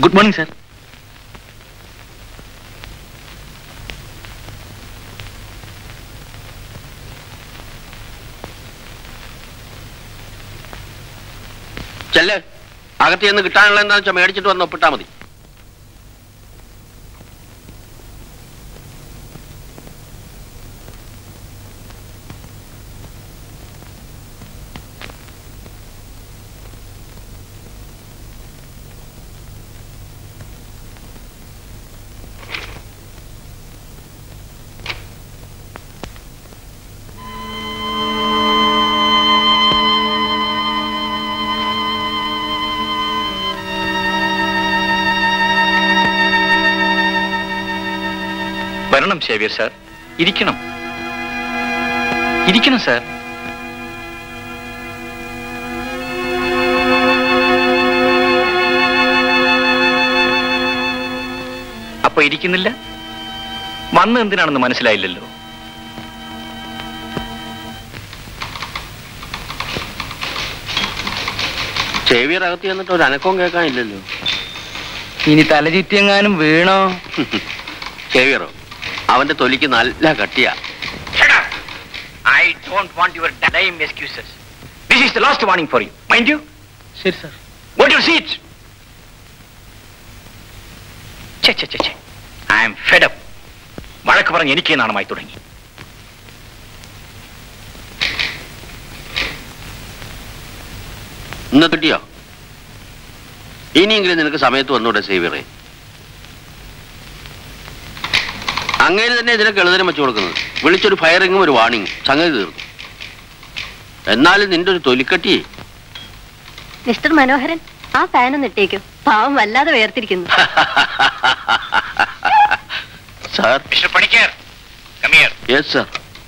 Good morning sir ചെല്ലേ അകത്ത് ചെന്ന് കിട്ടാനുള്ള എന്താണെന്ന് വെച്ചാൽ മേടിച്ചിട്ട് വന്ന് ഒപ്പിട്ടാ മതി വരണം ഷേവിയർ സാർ ഇരിക്കണം ഇരിക്കണം സാർ അപ്പൊ ഇരിക്കുന്നില്ല വന്ന് എന്തിനാണെന്ന് മനസ്സിലായില്ലല്ലോ സേവിയർ അകത്ത് ചെന്നിട്ട് ഒരു അനക്കവും കേൾക്കാനില്ലല്ലോ ഇനി തലചുറ്റിയെങ്ങാനും വീണോ സേവിയറോ അവന്റെ തൊലിക്ക് നല്ല കട്ടിയാ I don't want your lame excuses this is the last warning for you mind you ശരി sir Go to your seat. ഛെ, ഛെ, ഛെ, ഛെ. I am fed up. വഴക്ക് പറഞ്ഞ് എനിക്ക് നാണമായി തുടങ്ങി ഇന്ന് കിട്ടിയോ ഇനിയെങ്കിലും നിനക്ക് സമയത്ത് വന്നൂടെ സേവിയറെ അങ്ങേര് തന്നെ ഇതിനൊക്കെ എളുതരം വെച്ചു കൊടുക്കുന്നത് വിളിച്ചൊരു ഫയറിങ്ങും ഒരു വാണിങ്ങും സംഗതി തീർന്നു എന്നാലും നിന്റെ ഒരു തൊലിക്കട്ടി മിസ്റ്റർ മനോഹരൻ ആ ഫാൻ ഒന്ന് ഇട്ടേക്കൂ പാവം വല്ലാതെ വേർതിരിക്കുന്നു sir mister Panicker come here yes sir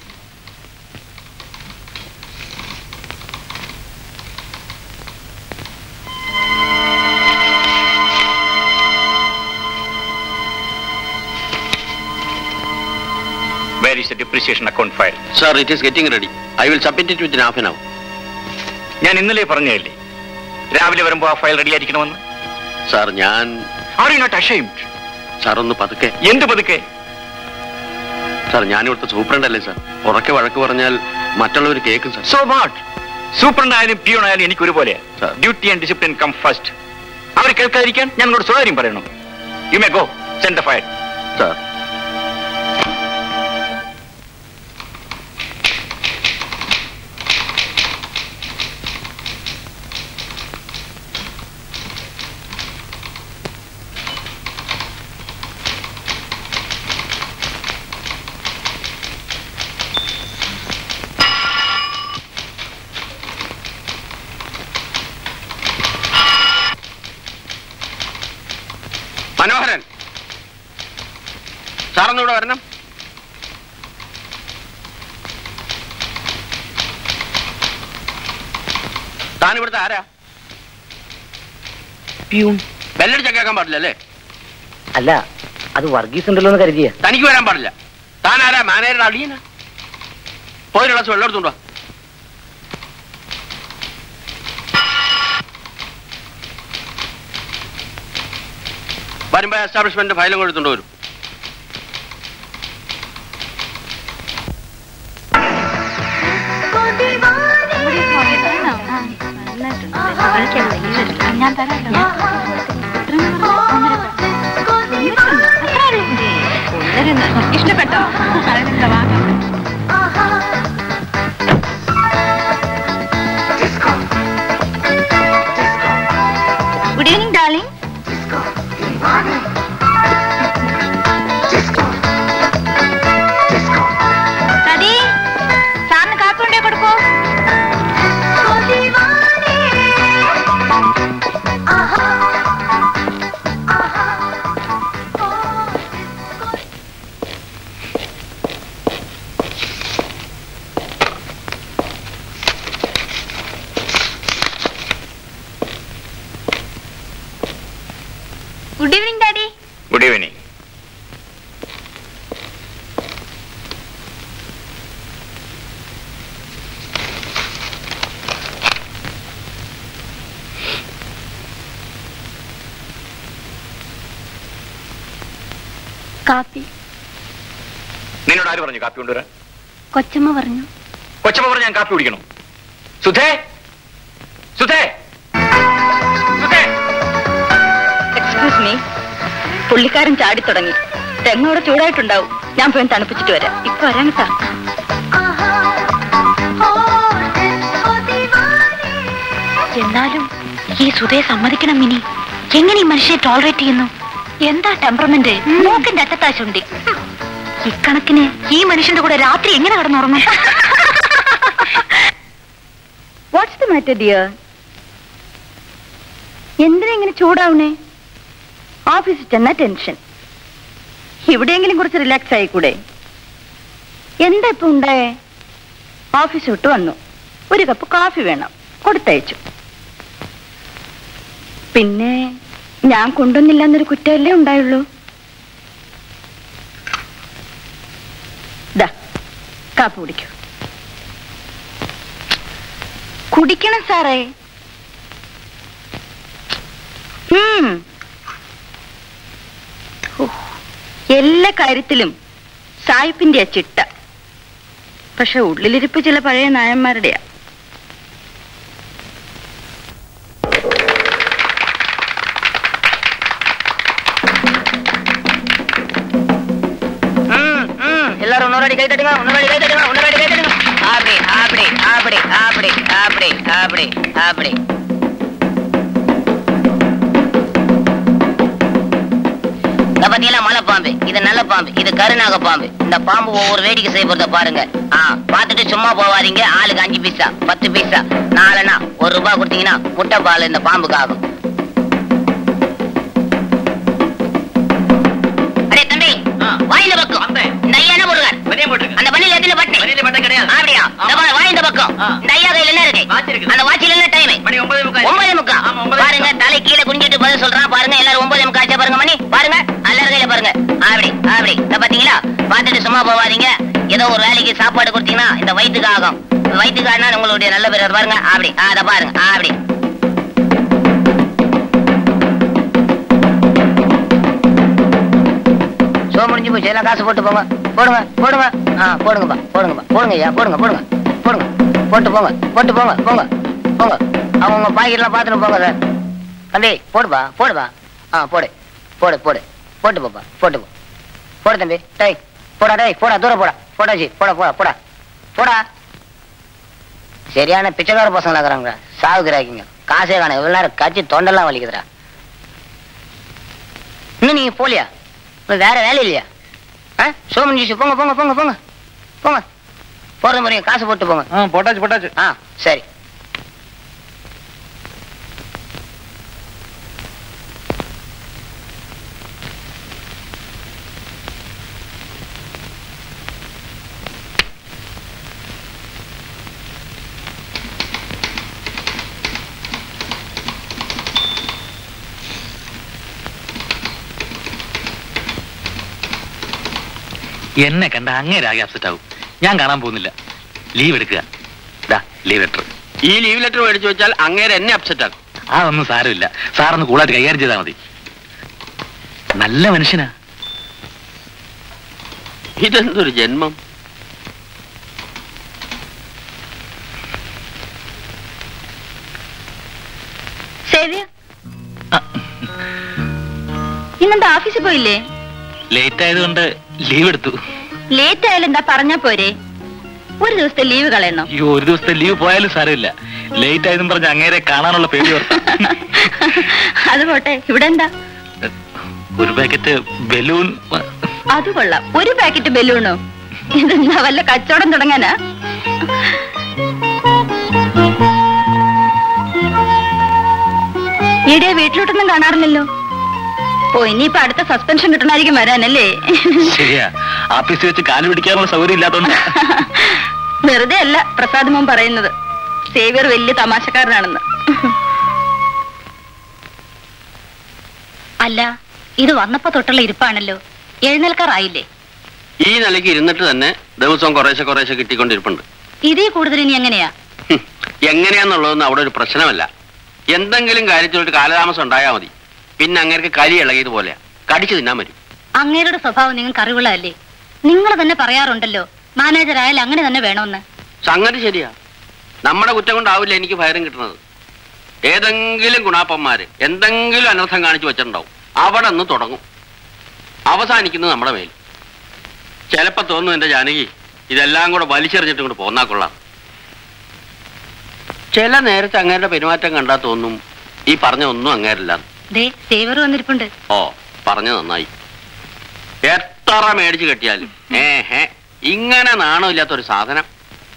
where is the depreciation account file sir it is getting ready I will submit it within half an hour ഞാൻ ഇന്നലെ പറഞ്ഞതല്ലേ രാവിലെ വരുമ്പോ ആ ഫയൽ റെഡി ആയിരിക്കണമെന്ന് സാർ ഞാൻ are you not ashamed sir ഒന്ന് പതുക്കെ എന്ത് പതുക്കെ സാർ ഞാനിവിടുത്തെ സൂപ്രണ്ട് അല്ലേ സാർ ഉറക്കെ വഴക്ക് പറഞ്ഞാൽ മറ്റുള്ളവർ കേൾക്കും സാർ സോ വാട്ട് സൂപ്രണ്ട് ആയാലും പിയൂൺ ആയാലും എനിക്ക് ഒരുപോലെ Sir. Duty and discipline come first അവർ കേൾക്കാതിരിക്കാൻ ഞാൻ നിങ്ങളോട് സ്വകാര്യം പറയണം you may go send the file sir Manoharan സാറൊന്നിവിടെ വരണം താൻ ഇവിടുത്തെ ആരാ പ്യൂൺ ബെല്ലടിച്ച കേൾക്കാൻ പാടില്ല അല്ലേ അല്ല അത് വർഗീസ് ഉണ്ടല്ലോ എന്ന് കരുതിയ തനിക്ക് വരാൻ പാടില്ല താൻ ആരാ മാനേജറുടെ അളിയനാ പോയി ഗ്ലാസ് വെള്ളം എടുത്തുണ്ടോ വരുമ്പോ എസ്റ്റാബ്ലിഷ്മെന്റ് ഫയലും കൊടുത്തുണ്ടോ വരും ഞാൻ തരാം ഇഷ്ടപ്പെട്ടോ ഗുഡ് ഈവനിങ് ഡാർലിംഗ് സതി സാറിന് കാപ്പി കൊണ്ടേ കൊടുക്കൂ കാപ്പി നിന്നോട് ആര് പറഞ്ഞു കാപ്പി കൊണ്ടുവരാൻ കൊച്ചമ്മ പറഞ്ഞു കൊച്ചമ്മ പറഞ്ഞു ഞാൻ കാപ്പി കുടിക്കണം സുധേ സുധേ സുധേ എക്സ്ക്യൂസ് മീ പുള്ളിക്കാരൻ ചാടി തുടങ്ങി തെങ്ങോടെ ചൂടായിട്ടുണ്ടാവും ഞാൻ പോയി തണുപ്പിച്ചിട്ട് വരാം ഇപ്പൊ വരാൻ കേട്ടാ എന്നാലും ഈ സുധയെ സമ്മതിക്കണം മിനി എങ്ങനെ ഈ മനുഷ്യനെ ടോളറേറ്റ് ചെയ്യുന്നു എന്താ ടെമ്പറമെന്റ് മൂക്കിന്റെ അറ്റത്താശുണ്ടി ഇക്കണക്കിന് ഈ മനുഷ്യന്റെ കൂടെ രാത്രി എങ്ങനെ കടന്നുറങ്ങും വാട്ട്സ് ദ മാറ്റർ ഡിയർ എന്തിനാ ഇങ്ങനെ ചൂടാവണേ ഓഫീസിൽ ചെന്ന ടെൻഷൻ ഇവിടെയെങ്കിലും കുറച്ച് റിലാക്സ് ആയിക്കൂടെ എന്താ ഇപ്പൊ ഉണ്ടായേ ഓഫീസ് വിട്ട് വന്നു ഒരു കപ്പ് കാഫി വേണം കൊടുത്തയച്ചു പിന്നെ ഞാൻ കൊണ്ടുവന്നില്ല എന്നൊരു കുറ്റമല്ലേ ഉണ്ടായുള്ളൂ ദാ കാപ്പി കുടിക്കൂ കുടിക്കണം സാറേ ഉം. ഹോ, എല്ലാ കാര്യത്തിലും സായിപ്പിന്റെ ചിട്ട പക്ഷെ ഉള്ളിലിരിപ്പ് ചില പഴയ നായന്മാരുടെയാ எல்லாரும் இன்னொரு கை தட்டுங்க இன்னொரு கை தட்டுங்க இன்னொரு கை தட்டுங்க அப்படி அப்படி அப்படி அப்படி அப்படி அப்படி அப்படி இத பத்தியெல்லாம் மலை பாம்பு இது நல்ல பாம்பு இது கருநாக பாம்பு இந்த பாம்பு ஒவ்வொரு வேடிக்கை செய்ய போறத பாருங்க ஆ பார்த்துட்டு சும்மா போவாதீங்க ஆளுக்கு அஞ்சு பைசா பத்து பைசா நாலனா ஒரு ரூபாய் கொடுத்தீங்கன்னா முட்டை பால் இந்த பாம்புக்கு ஆகும் அடே தம்பி வாய் இந்த பக்கம் இந்த ஐயா என்ன போடுறார் அந்த பள்ளியில எத்தனை பட்டு அப்படியா இந்த பாரு, வாய் இந்த பக்கம் இந்த ஐயா கையில என்ன இருக்கு அந்த வாட்சில என்ன டைம் ஒன்பதே முக்கா பாருங்க தலை கீழே குனிஞ்சிட்டு பதில் சொல்றான் பாருங்க எல்லாரும் ஒன்பதே முக்கா ஆச்சா பாருங்க மணி பாருங்க எல்லாரும் கையில பாருங்க அப்படி அப்படி இந்த பாத்தீங்களா பார்த்துட்டு சும்மா போவாதீங்க ஏதோ ஒரு வேலைக்கு சாப்பாடு கொடுத்தீங்கன்னா இந்த வயிற்றுக்கு ஆகும் வயிற்றுக்கு ஆனா உங்களுடைய நல்ல பேர் பாருங்க அப்படி ஆ, அத பாருங்க ஆ, அப்படி ஷோ முடிஞ்சு போச்சு எல்லாம் காசு போட்டு போங்க போடுங்க போடுங்க ஆ போடுங்கப்பா போடுங்கப்பா போடுங்க ஐயா போடுங்க போடுங்க போடுங்க போட்டு போங்க போட்டு போங்க போங்க போங்க அவங்க உங்க பாக்கெட்லாம் பார்த்துட்டு போங்க சார் தம்பி போடுப்பா போடுப்பா ஆ போடு போடு போடு போட்டு போப்பா போட்டு போ போடு தம்பி டேய் போடா டேய் போடா தூரம் போடா போடாச்சு போடா போடா போடா போடா சரியான பிச்சைக்கார பசங்களா இருக்கிறாங்க சாவுக்கிறாக்கிங்க காசே காணும் இவ்வளவு நேரம் கட்சி தொண்டெல்லாம் வலிக்குதுடா இன்னும் நீங்க போலியா உங்களுக்கு வேற வேலை இல்லையா ஆ ஷோ முடிஞ்சிச்சு போங்க போங்க போங்க போங்க போங்க போறது முறையும் காசு போட்டு போங்க போட்டாச்சு போட்டாச்சு ஆ சரி എന്നെ കണ്ട അങ്ങേരാകെ അപ്സെറ്റ് ആവും ഞാൻ കാണാൻ പോകുന്നില്ല ലീവ് എടുക്കുക ദാ ലീവ് ലെറ്റർ ഈ ലീവ് ലെറ്റർ മേടിച്ചു വെച്ചാൽ അങ്ങേരെ എന്നെ അപ്സെറ്റ് ആക്കും ആ ഒന്നും സാരമില്ല സാറൊന്ന് കൂളായിട്ട് കൈകാര്യം ചെയ്താൽ മതി നല്ല മനുഷ്യനാ ഇതെന്തൊരു ജന്മം സേവ്യ ആ, ഇന്നെന്താ ഓഫീസിൽ പോയില്ലേ ലേറ്റ് ആയതുകൊണ്ട് ലീവ് എടുത്തു ലേറ്റ് ആയാലും എന്താ പറഞ്ഞാ പോരെ ഒരു ദിവസത്തെ ലീവ് കളയണം അയ്യോ ഒരു ദിവസത്തെ ലീവ് പോയാലും സാരമില്ല ലേറ്റ് ആയതെന്ന് പറഞ്ഞ് അങ്ങേരെ കാണാനുള്ള പേടി ഓർത്താ. അത് പോട്ടെ ഇവിടെ എന്താ ഒരു പാക്കറ്റ് ബലൂൺ അത് കൊള്ളാം ഒരു പാക്കറ്റ് ബലൂണോ ഇതെന്താ വല്ല കച്ചവടം തുടങ്ങാനാ ഈടെ വീട്ടിലോട്ടൊന്നും കാണാറില്ലല്ലോ ഓ ഇനിയിപ്പൊ അടുത്ത സസ്പെൻഷൻ കിട്ടണായിരിക്കും വരാനല്ലേ ശരിയാ ആഫീസിൽ വെച്ച് കാല് പിടിക്കാനുള്ള സൗകര്യം ഇല്ലാത്തോണ്ട് വെറുതെ അല്ല പ്രസാദ് മോൻ പറയുന്നത് സേവിയർ വലിയ തമാശക്കാരനാണെന്ന് അല്ല ഇത് വന്നപ്പോ തൊട്ടുള്ള ഇരിപ്പാണല്ലോ എഴുന്നേൽക്കാറായില്ലേ ഈ നിലയ്ക്ക് ഇരുന്നിട്ട് തന്നെ ദിവസവും കുറേശ്ശെ കുറേശ്ശെ കിട്ടിക്കൊണ്ടിരിപ്പുണ്ട് ഇതേ കൂടുതൽ ഇനി എങ്ങനെയാ ഹും, എങ്ങനെയാന്നുള്ളതൊന്നും അവിടെ ഒരു പ്രശ്നമല്ല എന്തെങ്കിലും കാര്യത്തിൽ ഒരു കാലതാമസം ഉണ്ടായാൽ മതി പിന്നെ അങ്ങേർക്ക് കരി ഇളകിയതുപോലെയാ കടിച്ചു തിന്നാൻ വരും അങ്ങേരുടെ സ്വഭാവം നിങ്ങൾക്ക് അറിവുള്ളതല്ലേ നിങ്ങൾ തന്നെ പറയാറുണ്ടല്ലോ മാനേജർ ആയാൽ അങ്ങനെ തന്നെ വേണമെന്ന് സംഗതി ശരിയാ നമ്മുടെ കുറ്റം കൊണ്ടാവില്ല എനിക്ക് ഫയറും കിട്ടുന്നത് ഏതെങ്കിലും ഗുണാപ്പന്മാര് എന്തെങ്കിലും അനർത്ഥം കാണിച്ചു വെച്ചിട്ടുണ്ടാവും അവിടെ നിന്ന് തുടങ്ങും അവസാനിക്കുന്നത് നമ്മുടെ മേൽ ചിലപ്പോ തോന്നും എന്റെ ജാനകി ഇതെല്ലാം കൂടെ വലിച്ചെറിഞ്ഞിട്ട് ഇങ്ങോട്ട് പോന്നാ കൊള്ളാം ചില നേരത്തെ അങ്ങേരുടെ പെരുമാറ്റം കണ്ടാൽ തോന്നും ഈ പറഞ്ഞ ഒന്നും അങ്ങേരല്ല ദേ സേവർ വന്നിരിപ്പുണ്ട് ഓ പറഞ്ഞു നന്നായി എത്ര മേടിച്ച് കെട്ടിയാലും ഏ ഹേ ഇങ്ങനെ നാണമില്ലാത്തൊരു സാധനം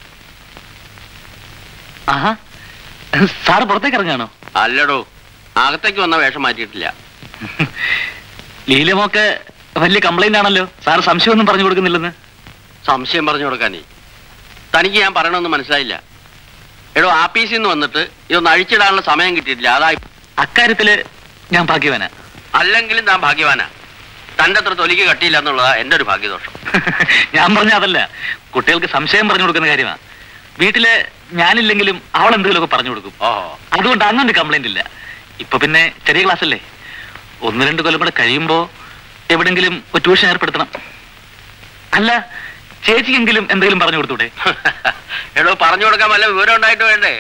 ആഹാ സാറ് പുറത്തേക്ക് ഇറങ്ങാണോ അല്ലടോ അകത്തേക്ക് വന്ന വേഷം മാറ്റിയിട്ടില്ല ലീലമൊക്കെ വലിയ കംപ്ലൈന്റ് ആണല്ലോ സാർ സംശയമൊന്നും പറഞ്ഞു കൊടുക്കുന്നില്ലെന്ന് സംശയം പറഞ്ഞു കൊടുക്കാനേ തനിക്ക് ഞാൻ പറയണമെന്ന് മനസ്സിലായില്ല എടോ ആപ്പീസിൽ നിന്ന് വന്നിട്ട് ഇതൊന്ന് അഴിച്ചിടാനുള്ള സമയം കിട്ടിയിട്ടില്ല അതായി അക്കാര്യത്തില് ഞാൻ ഭാഗ്യവാനാ അല്ലെങ്കിലും താൻ ഭാഗ്യവാനാ തന്റെ അത്ര തൊലിക്ക് കട്ടിയില്ല എന്നുള്ളതാ എന്റെ ഒരു ഭാഗ്യദോഷം ഞാൻ പറഞ്ഞ അതല്ല കുട്ടികൾക്ക് സംശയം പറഞ്ഞു കൊടുക്കുന്ന കാര്യമാണ് വീട്ടില് ഞാനില്ലെങ്കിലും അവൾ എന്തെങ്കിലുമൊക്കെ പറഞ്ഞു കൊടുക്കും ഓ അതുകൊണ്ട് അങ്ങനെ കംപ്ലൈന്റ് ഇല്ല ഇപ്പൊ പിന്നെ ചെറിയ ക്ലാസ് അല്ലേ ഒന്ന് രണ്ട് കൊല്ലം കൂടെ കഴിയുമ്പോ എവിടെങ്കിലും ഒരു ട്യൂഷൻ ഏർപ്പെടുത്തണം അല്ല ചേച്ചിക്കെങ്കിലും എന്തെങ്കിലും പറഞ്ഞു കൊടുത്തൂടെ എടോ പറഞ്ഞു കൊടുക്കാൻ വല്ല വിവരം ഉണ്ടായിട്ട് വേണ്ടേ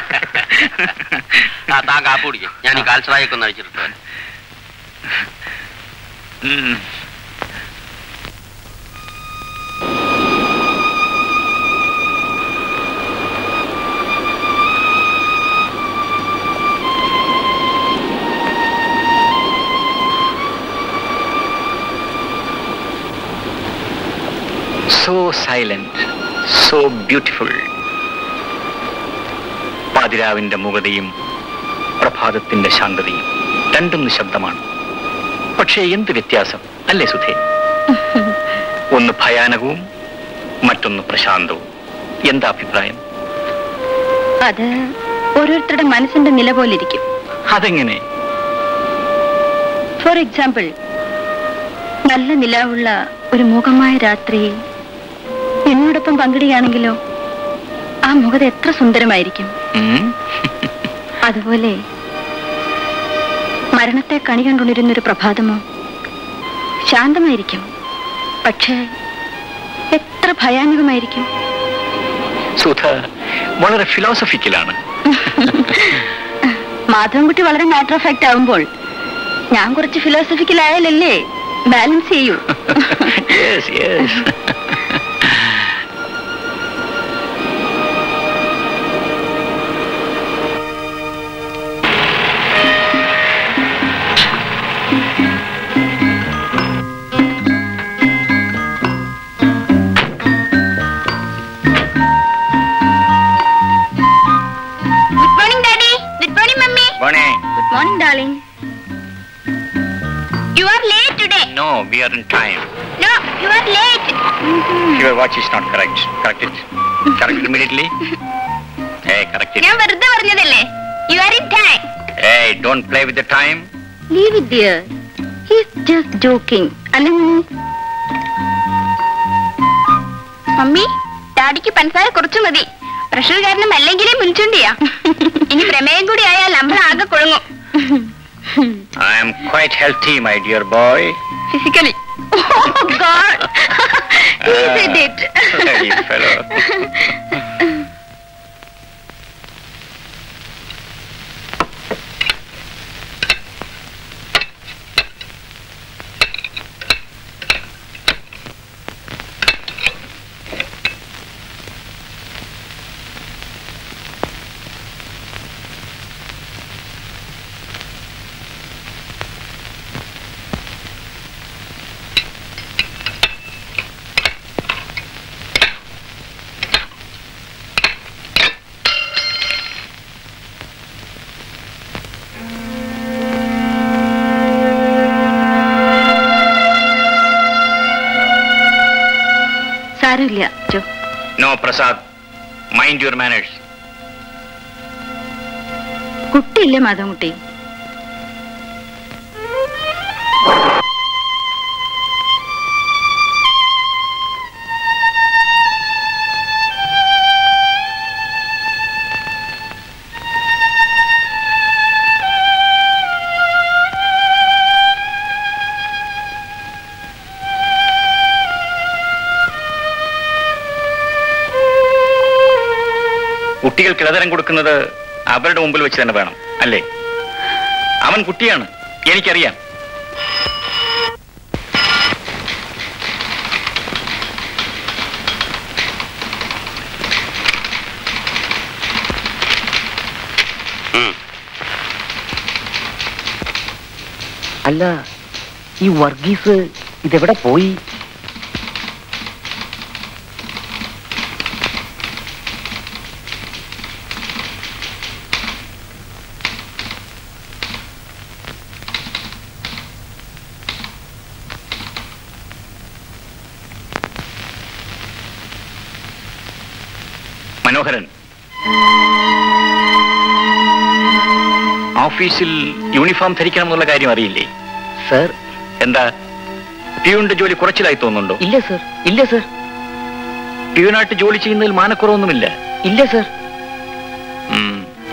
ആ താൻ കാപ്പ് കുടിക്കും ഞാൻ ഈ കാൽസറായൊക്കെ ഒന്ന് അഴിച്ചിട്ട് വരാം. ഉം. സോ സൈലന്റ് സോ ബ്യൂട്ടിഫുൾ പാതിരാവിന്റെ മുഖതയും പ്രഭാതത്തിന്റെ ശാന്തതയും രണ്ടും നിശബ്ദമാണ് പക്ഷേ എന്ത് വ്യത്യാസം അല്ലേ സുധേ ഒന്ന് ഭയാനകവും മറ്റൊന്ന് പ്രശാന്തവും എന്താ അഭിപ്രായം അത് ഓരോരുത്തരുടെ മനസ്സിന്റെ നില പോലിരിക്കും അതെങ്ങനെ ഫോർ എക്സാമ്പിൾ നല്ല നിലാവുള്ള ഒരു മൂകമായ രാത്രി എന്നോടൊപ്പം പങ്കിടുകയാണെങ്കിലോ ആ മുഖത എത്ര സുന്ദരമായിരിക്കും ഉം? അതുപോലെ മരണത്തെ കണി കണ്ടുകൊണ്ടിരുന്നൊരു പ്രഭാതമോ ശാന്തമായിരിക്കും പക്ഷേ എത്ര ഭയാനകമായിരിക്കും സുധ വളരെ ഫിലോസഫിക്കലാണ് മാധവൻകുട്ടി വളരെ മാറ്റർ ഓഫ് ഫാക്ട് ആവുമ്പോൾ ഞാൻ കുറച്ച് ഫിലോസഫിക്കൽ ആയാലല്ലേ ബാലൻസ് ചെയ്യൂ yes yes good morning daddy good morning mummy Bonnie, good morning darling you are late today no, we are in time. No you are late Your watch is not correct. Correct it. Correct it immediately. Hey, correct it. ഞാൻ വെറുതെ പറഞ്ഞതല്ലേ you are in time Hey, don't play with the time. Leave it dear he's just joking അല്ല mummy ഡാഡിക്ക് പഞ്ചസാര കുറച്ചു മതി pressure കാരണം അല്ലെങ്കിലേ മുൻചുണ്ടിയാ ഇനി പ്രമേയം കൂടി ആയാൽ നമ്മൾ ആകെ കുഴങ്ങും I am quite healthy, my dear boy. Physically God he said it Bloody fellow. സാരമില്ല ജോ No, Prasad. Mind your manners. കുട്ടിയില്ലേ Madhavankutty കുട്ടികൾക്ക് ഇടതരം കൊടുക്കുന്നത് അവരുടെ മുമ്പിൽ വെച്ച് തന്നെ വേണം അല്ലേ അവൻ കുട്ടിയാണ് എനിക്കറിയാം അല്ല ഈ വർഗീസ് ഇതെവിടെ പോയി മനോഹരൻ ഓഫീസിൽ യൂണിഫോം ധരിക്കണം എന്നുള്ള കാര്യം അറിയില്ലേ സർ എന്താ പ്യൂണിന്റെ ജോലി കുറച്ചിലായി തോന്നുന്നുണ്ടോ ഇല്ല സർ ഇല്ല സർ പ്യൂണായിട്ട് ജോലി ചെയ്യുന്നതിൽ മാനക്കുറവൊന്നുമില്ല ഇല്ല സർ ഉം.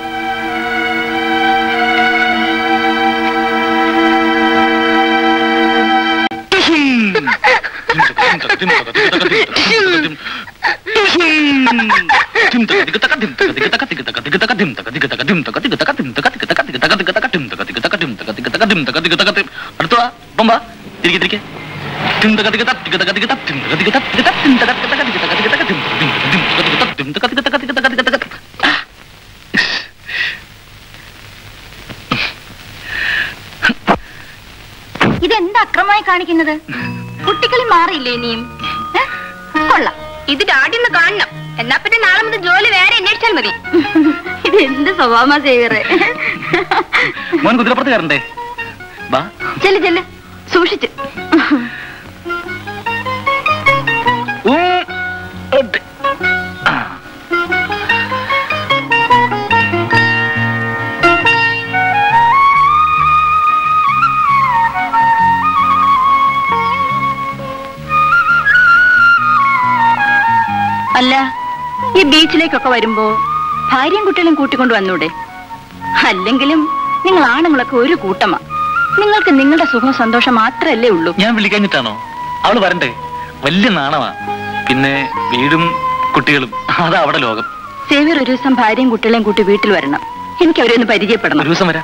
അടുത്തുവാ പൊമ്പാ തിരികെ തിരികെ ഇതെന്ത് അക്രമമായി കാണിക്കുന്നത് കുട്ടികളി മാറിയില്ലേ ഇനിയും ഏ? കൊള്ളാം ഇത് ഡാഡിന്ന് കാണണം എന്നാ പിന്നെ നാളെ മുതൽ ജോലി വേറെ അന്വേഷിച്ചാൽ മതി ഇത് എന്ത് സ്വഭാവമാ സേവറെ മോൻ കുതിരപ്പുറത്ത് കയറണ്ടേ ബാ ചെല്ല് ചെല്ല് സൂക്ഷിച്ച് ഉം, ഉണ്ട്. ആ. അല്ല ഈ ബീച്ചിലേക്കൊക്കെ വരുമ്പോ ഭാര്യയും കുട്ടികളും കൂട്ടിക്കൊണ്ട് വന്നൂടെ അല്ലെങ്കിലും നിങ്ങൾ ആണുങ്ങളൊക്കെ ഒരു കൂട്ടമാ നിങ്ങൾക്ക് നിങ്ങളുടെ സുഖം സന്തോഷം മാത്രമല്ലേ ഉള്ളൂ ഞാൻ വിളിക്കാഞ്ഞിട്ടാണോ അവള് വരണ്ടേ വലിയ നാണമാ പിന്നെ വീടും കുട്ടികളും അതാ അവിടെ ലോകം സേവിയർ ഒരു ദിവസം ഭാര്യയും കുട്ടികളെയും കൂട്ടി വീട്ടിൽ വരണം എനിക്ക് അവരെ ഒന്ന് പരിചയപ്പെടണം ഒരു ദിവസം വരാം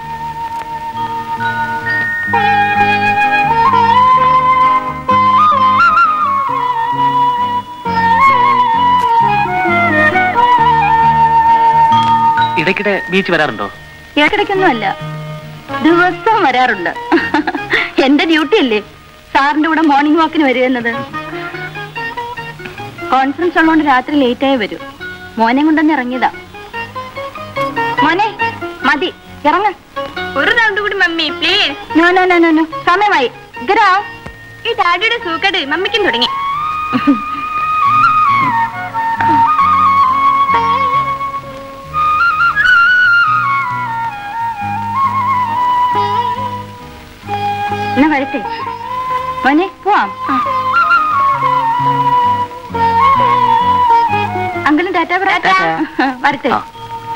ഇടയ്ക്കിടെ ബീച്ച് വരാറുണ്ടോ ഇടക്കിടയ്ക്കൊന്നും അല്ല ദിവസം വരാറുണ്ട് എന്റെ ഡ്യൂട്ടി അല്ലേ സാറിന്റെ കൂടെ മോർണിംഗ് വാക്കിന് വരുന്നത് കോൺഫറൻസ് ഉള്ളതുകൊണ്ട് രാത്രി ലേറ്റ് ആയി വരൂ മോനെ കൊണ്ടൊന്ന് ഇറങ്ങിയതാ മോനെ മതി ഇറങ്ങ ഒരു റൗണ്ട് കൂടി mummy please no no no no no സമയമായി ഗരാ ഈ ഡാഡിയുടെ സൂക്കട് മമ്മിക്കും തുടങ്ങി എന്നാ വരട്ടെ മോനെ പോവാം അങ്കിളും ടാറ്റ പറയാ വരട്ടെ ആ.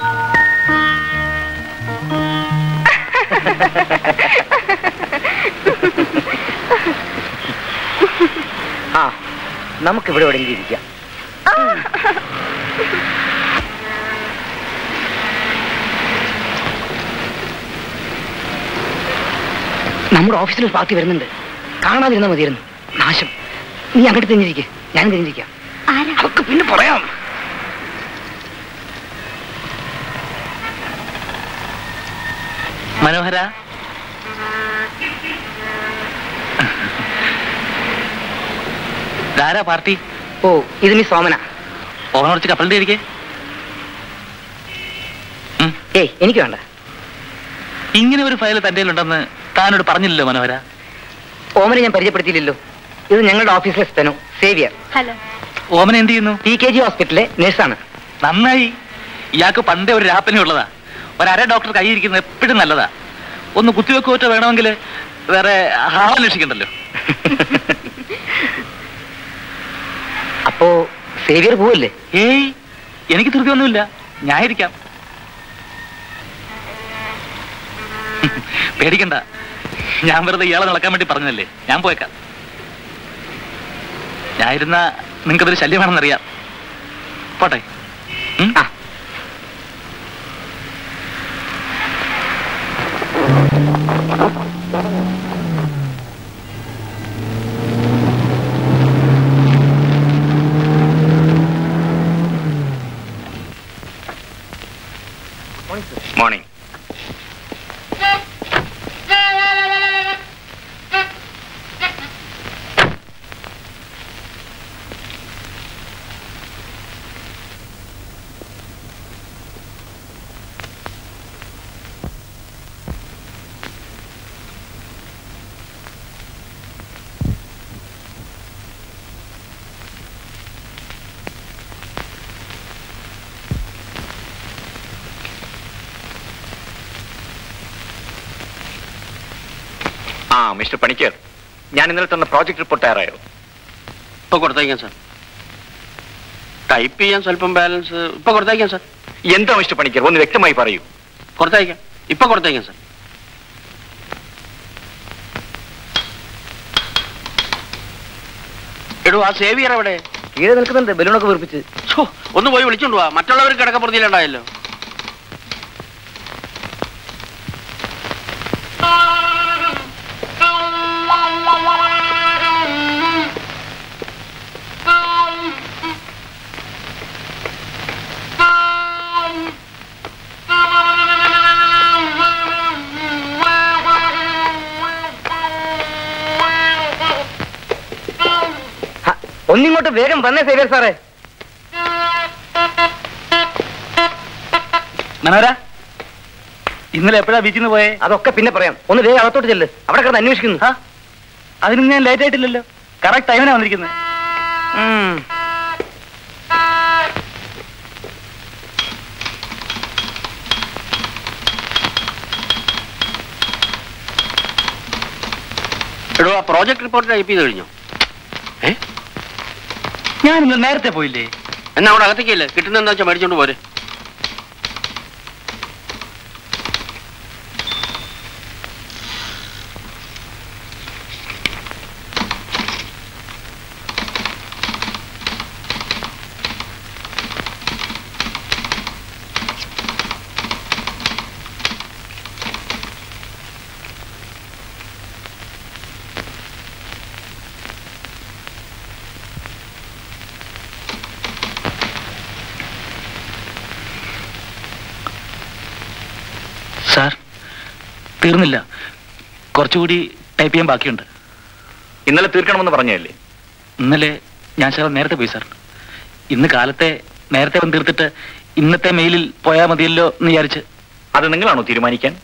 ആ നമുക്കിവിടെ എവിടെയെങ്കിലും ഇരിക്കാം നമ്മുടെ ഓഫീസിൽ ഒരു പാർട്ടി വരുന്നുണ്ട് കാണാതിരുന്നാ മതിയായിരുന്നു നാശം നീ അങ്ങോട്ട് തിരിഞ്ഞിരിക്കെ ഞാൻ തിരിഞ്ഞിരിക്കാം ആരാ അതൊക്കെ പിന്നെ പറയാം മനോഹര ധാരാ പാർട്ടി ഓ ഇത് നീ സോമന ഓണം കുറച്ച് കപ്പലിന്റെ ഇരിക്കേ ഏയ് എനിക്ക് വേണ്ട ഇങ്ങനെ ഒരു ഫയൽ തന്റെ ഉണ്ടെന്ന് താനോട് പറഞ്ഞില്ലല്ലോ മനോഹര ഓമനെ ഞാൻ പരിചയപ്പെടുത്തിയില്ലല്ലോ ഇത് ഞങ്ങളുടെ ഓഫീസിലെ സ്ഥനോ സേവിയർ ഹലോ ഓമന എന്ത് ചെയ്യുന്നു ടി കെ ജി ഹോസ്പിറ്റലിലെ നഴ്സാണ് നന്നായി ഇയാൾക്ക് പണ്ടേ ഒരു രാപ്പനെ ഉള്ളതാ ഒരര ഡോക്ടർ കൈയിരിക്കുന്നത് എപ്പോഴും നല്ലതാ ഒന്ന് കുത്തിവെക്കോറ്റ വേണമെങ്കിൽ വേറെ ആളന്വേഷിക്കണ്ടല്ലോ അപ്പോ സേവിയർ പോവല്ലേ ഏയ് എനിക്ക് ധൃതിയൊന്നുമില്ല ഞാനിരിക്കാം പേടിക്കണ്ട ഞാൻ വെറുതെ ഇയാളെ നടക്കാൻ വേണ്ടി പറഞ്ഞതല്ലേ ഞാൻ പോയേക്കാം ഞാനിരുന്ന നിങ്ങൾക്കതൊരു ശല്യമാണെന്നറിയാം പോട്ടെ ഉം? ആ മിസ്റ്റർ പണിക്കർ ഞാൻ ഇന്നലെ തന്ന പ്രോജക്ട് റിപ്പോർട്ട് തയ്യാറായോ ഇപ്പൊ കൊടുത്തേക്കാം സാർ ടൈപ്പ് ചെയ്യാൻ സ്വല്പം ബാലൻസ് ഇപ്പൊ കൊടുത്തേക്കാം സാർ എന്താ മിസ്റ്റർ പണിക്കർ ഒന്ന് വ്യക്തമായി പറയൂ കൊടുത്തേക്കാം ഇപ്പൊ കൊടുത്തേക്കാം സാർ എടോ ആ സേവിയർ എവിടെ കീഴെ നിൽക്കുന്നുണ്ട് ബലൂണൊക്കെ വീർപ്പിച്ച് ഛോ, ഒന്ന് പോയി വിളിച്ചോണ്ട് പോവാ മറ്റുള്ളവർ കിടക്കപ്പുറത്തിലുണ്ടായല്ലോ ഹ, ഒന്നിങ്ങോട്ട് വേഗം വന്നേ സേവിയർ സാറേ മനോര ഇന്നലെ എപ്പോഴാ ബീച്ചിൽ നിന്ന് പോയേ അതൊക്കെ പിന്നെ പറയാം ഒന്ന് വേഗം അകത്തോട്ട് ചെല്ല് അവിടെ കിടന്ന് അന്വേഷിക്കുന്നു ആ അതിന് ഞാൻ ലേറ്റ് ആയിട്ടില്ലല്ലോ കറക്റ്റ് ടൈമിനാ വന്നിരിക്കുന്നത് ഉം. എടോ ആ പ്രോജക്ട് റിപ്പോർട്ട് ടൈപ്പ് ചെയ്ത് കഴിഞ്ഞോ ഏ ഞാൻ ഇന്നലെ നേരത്തെ പോയില്ലേ എന്നാ അവിടെ അകത്തേക്കല്ലേ കിട്ടുന്ന എന്താ വെച്ചാൽ മേടിച്ചോണ്ട് പോരെ സാർ തീർന്നില്ല കുറച്ചുകൂടി ടൈപ്പ് ചെയ്യാൻ ബാക്കിയുണ്ട് ഇന്നലെ തീർക്കണമെന്ന് പറഞ്ഞതല്ലേ ഇന്നലെ ഞാൻ ശകലം നേരത്തെ പോയി സാർ ഇന്ന് കാലത്തെ നേരത്തെ വന്ന് തീർത്തിട്ട് ഇന്നത്തെ മെയിലിൽ പോയാൽ മതിയല്ലോ എന്ന് വിചാരിച്ച് അത് നിങ്ങളാണോ തീരുമാനിക്കാൻ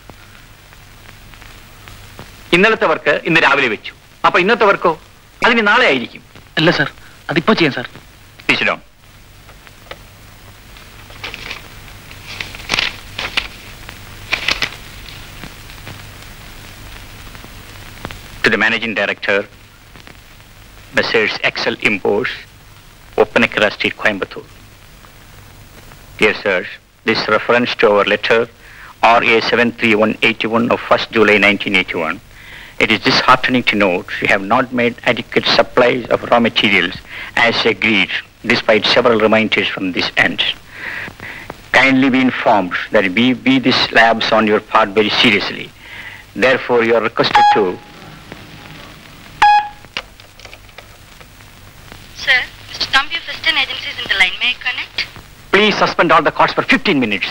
ഇന്നലത്തെ വർക്ക് ഇന്ന് രാവിലെ വെച്ചു അപ്പൊ ഇന്നത്തെ വർക്കോ അതിന് നാളെ ആയിരിക്കും അല്ല സാർ അതിപ്പോ ചെയ്യാം sir Please down. To the Managing Director, Messrs. Excel Imports, Opanakara Street, Coimbatore. Dear sirs, this reference to our letter RA 73181 of 1st July 1981. It is disheartening to note we have not made adequate supplies of raw materials as agreed, despite several reminders from this end. Kindly be informed that we be these slabs on your part very seriously. Therefore, you are requested to Sir, Mr. Thumbview Fiston Agency is in the line. May I connect? please suspend all the calls for 15 minutes.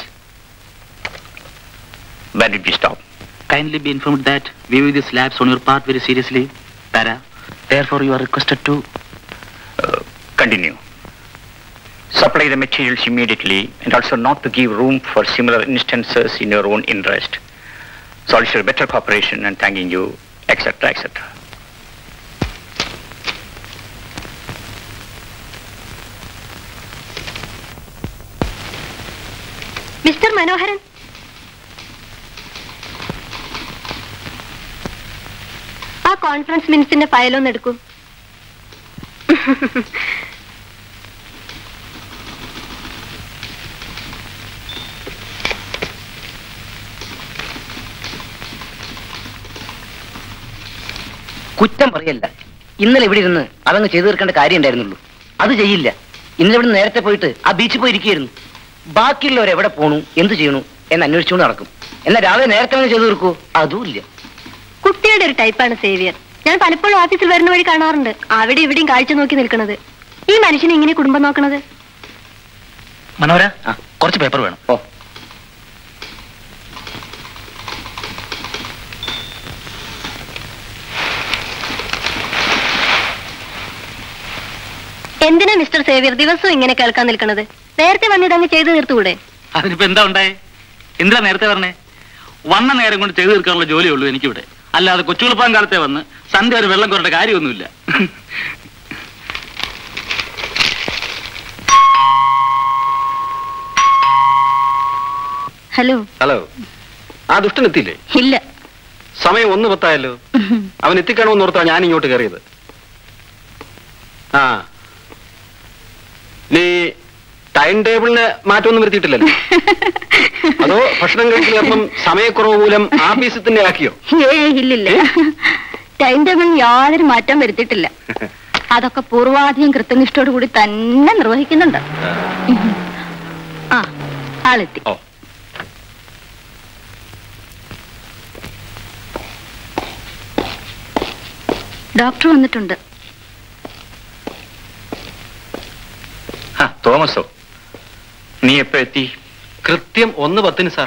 Where did we stop? Kindly be informed that we view these labs on your part very seriously. Para. Therefore, you are requested to. Uh, continue. Supply the materials immediately and also not to give room for similar instances in your own interest. Solicit better cooperation and thanking you, etc., etc. Mister Manoharan ആ conference മിനിറ്റ്സിന്റെ ഫയലൊന്ന് എടുക്കൂ കുറ്റം പറയല്ല ഇന്നലെ ഇവിടെ ഇരുന്ന് അതങ്ങ് ചെയ്തു തീർക്കേണ്ട കാര്യം ഉണ്ടായിരുന്നുള്ളൂ അത് ചെയ്യില്ല ഇന്നലെ ഇവിടെ നേരത്തെ പോയിട്ട് ആ ബീച്ചിൽ പോയി ഇരിക്കുകയായിരുന്നു ബാക്കിയുള്ളവർ എവിടെ പോണു എന്ത് ചെയ്യണു എന്ന് അന്വേഷിച്ചുകൊണ്ട് നടക്കും എന്നാൽ രാവിലെ നേരത്തെ വന്ന് ചെയ്തു തീർക്കൂ അതുമില്ല കുട്ടിയുടെ ഒരു ടൈപ്പാണ് സേവിയർ ഞാൻ പലപ്പോഴും ഓഫീസിൽ വരുന്ന വഴി കാണാറുണ്ട് അവിടെ ഇവിടെയും കാഴ്ച നോക്കി നിൽക്കുന്നത് ഈ മനുഷ്യനെ ഇങ്ങനെ കുടുംബം നോക്കണത് മനോര ആ. കുറച്ച് പേപ്പർ വേണം ഓ എന്തിനാ മിസ്റ്റർ സേവിയർ ദിവസവും ഇങ്ങനെ കേൾക്കാൻ നിൽക്കുന്നത് നേരത്തെ വന്നിട്ട് അങ്ങ് ചെയ്തു തീർത്തുകൂടെ അതിനിപ്പോ എന്താ ഉണ്ടായേ എന്തിനാ നേരത്തെ പറഞ്ഞേ വന്ന നേരം കൊണ്ട് ചെയ്തു തീർക്കാനുള്ള ജോലിയേ ഉള്ളൂ എനിക്കിവിടെ അല്ലാതെ കൊച്ചുകുളപ്പാൻ കാലത്തെ വന്ന് സന്ധ്യ ഒരു വെള്ളം കുറേണ്ട കാര്യമൊന്നുമില്ല ഹലോ ഹലോ ആ ദുഷ്ടൻ എത്തിയില്ലേ ഇല്ല സമയം ഒന്ന് പത്തായല്ലോ അവൻ എത്തിക്കണമെന്ന് ഓർത്താ ഞാൻ ഇങ്ങോട്ട് കയറിയത് ആ നീ ടൈം ടേബിളിന് മാറ്റമൊന്നും വരുത്തിയിട്ടില്ലല്ലോ അതോ ഭക്ഷണം കഴിക്കൽ ചിലപ്പം സമയക്കുറവ് മൂലം ആഫീസിൽ തന്നെ ആക്കിയോ ഏ ഇല്ലില്ല ടൈം ടേബിൾ യാതൊരു മാറ്റം വരുത്തിയിട്ടില്ല അതൊക്കെ പൂർവാധികം കൃത്യനിഷ്ഠയോട് കൂടി തന്നെ നിർവഹിക്കുന്നുണ്ട് ആ ആളെത്തി ഓ ഡോക്ടർ വന്നിട്ടുണ്ട് ആ തോമസോ നീ എപ്പോ എത്തി കൃത്യം ഒന്ന് പത്തിന് സാർ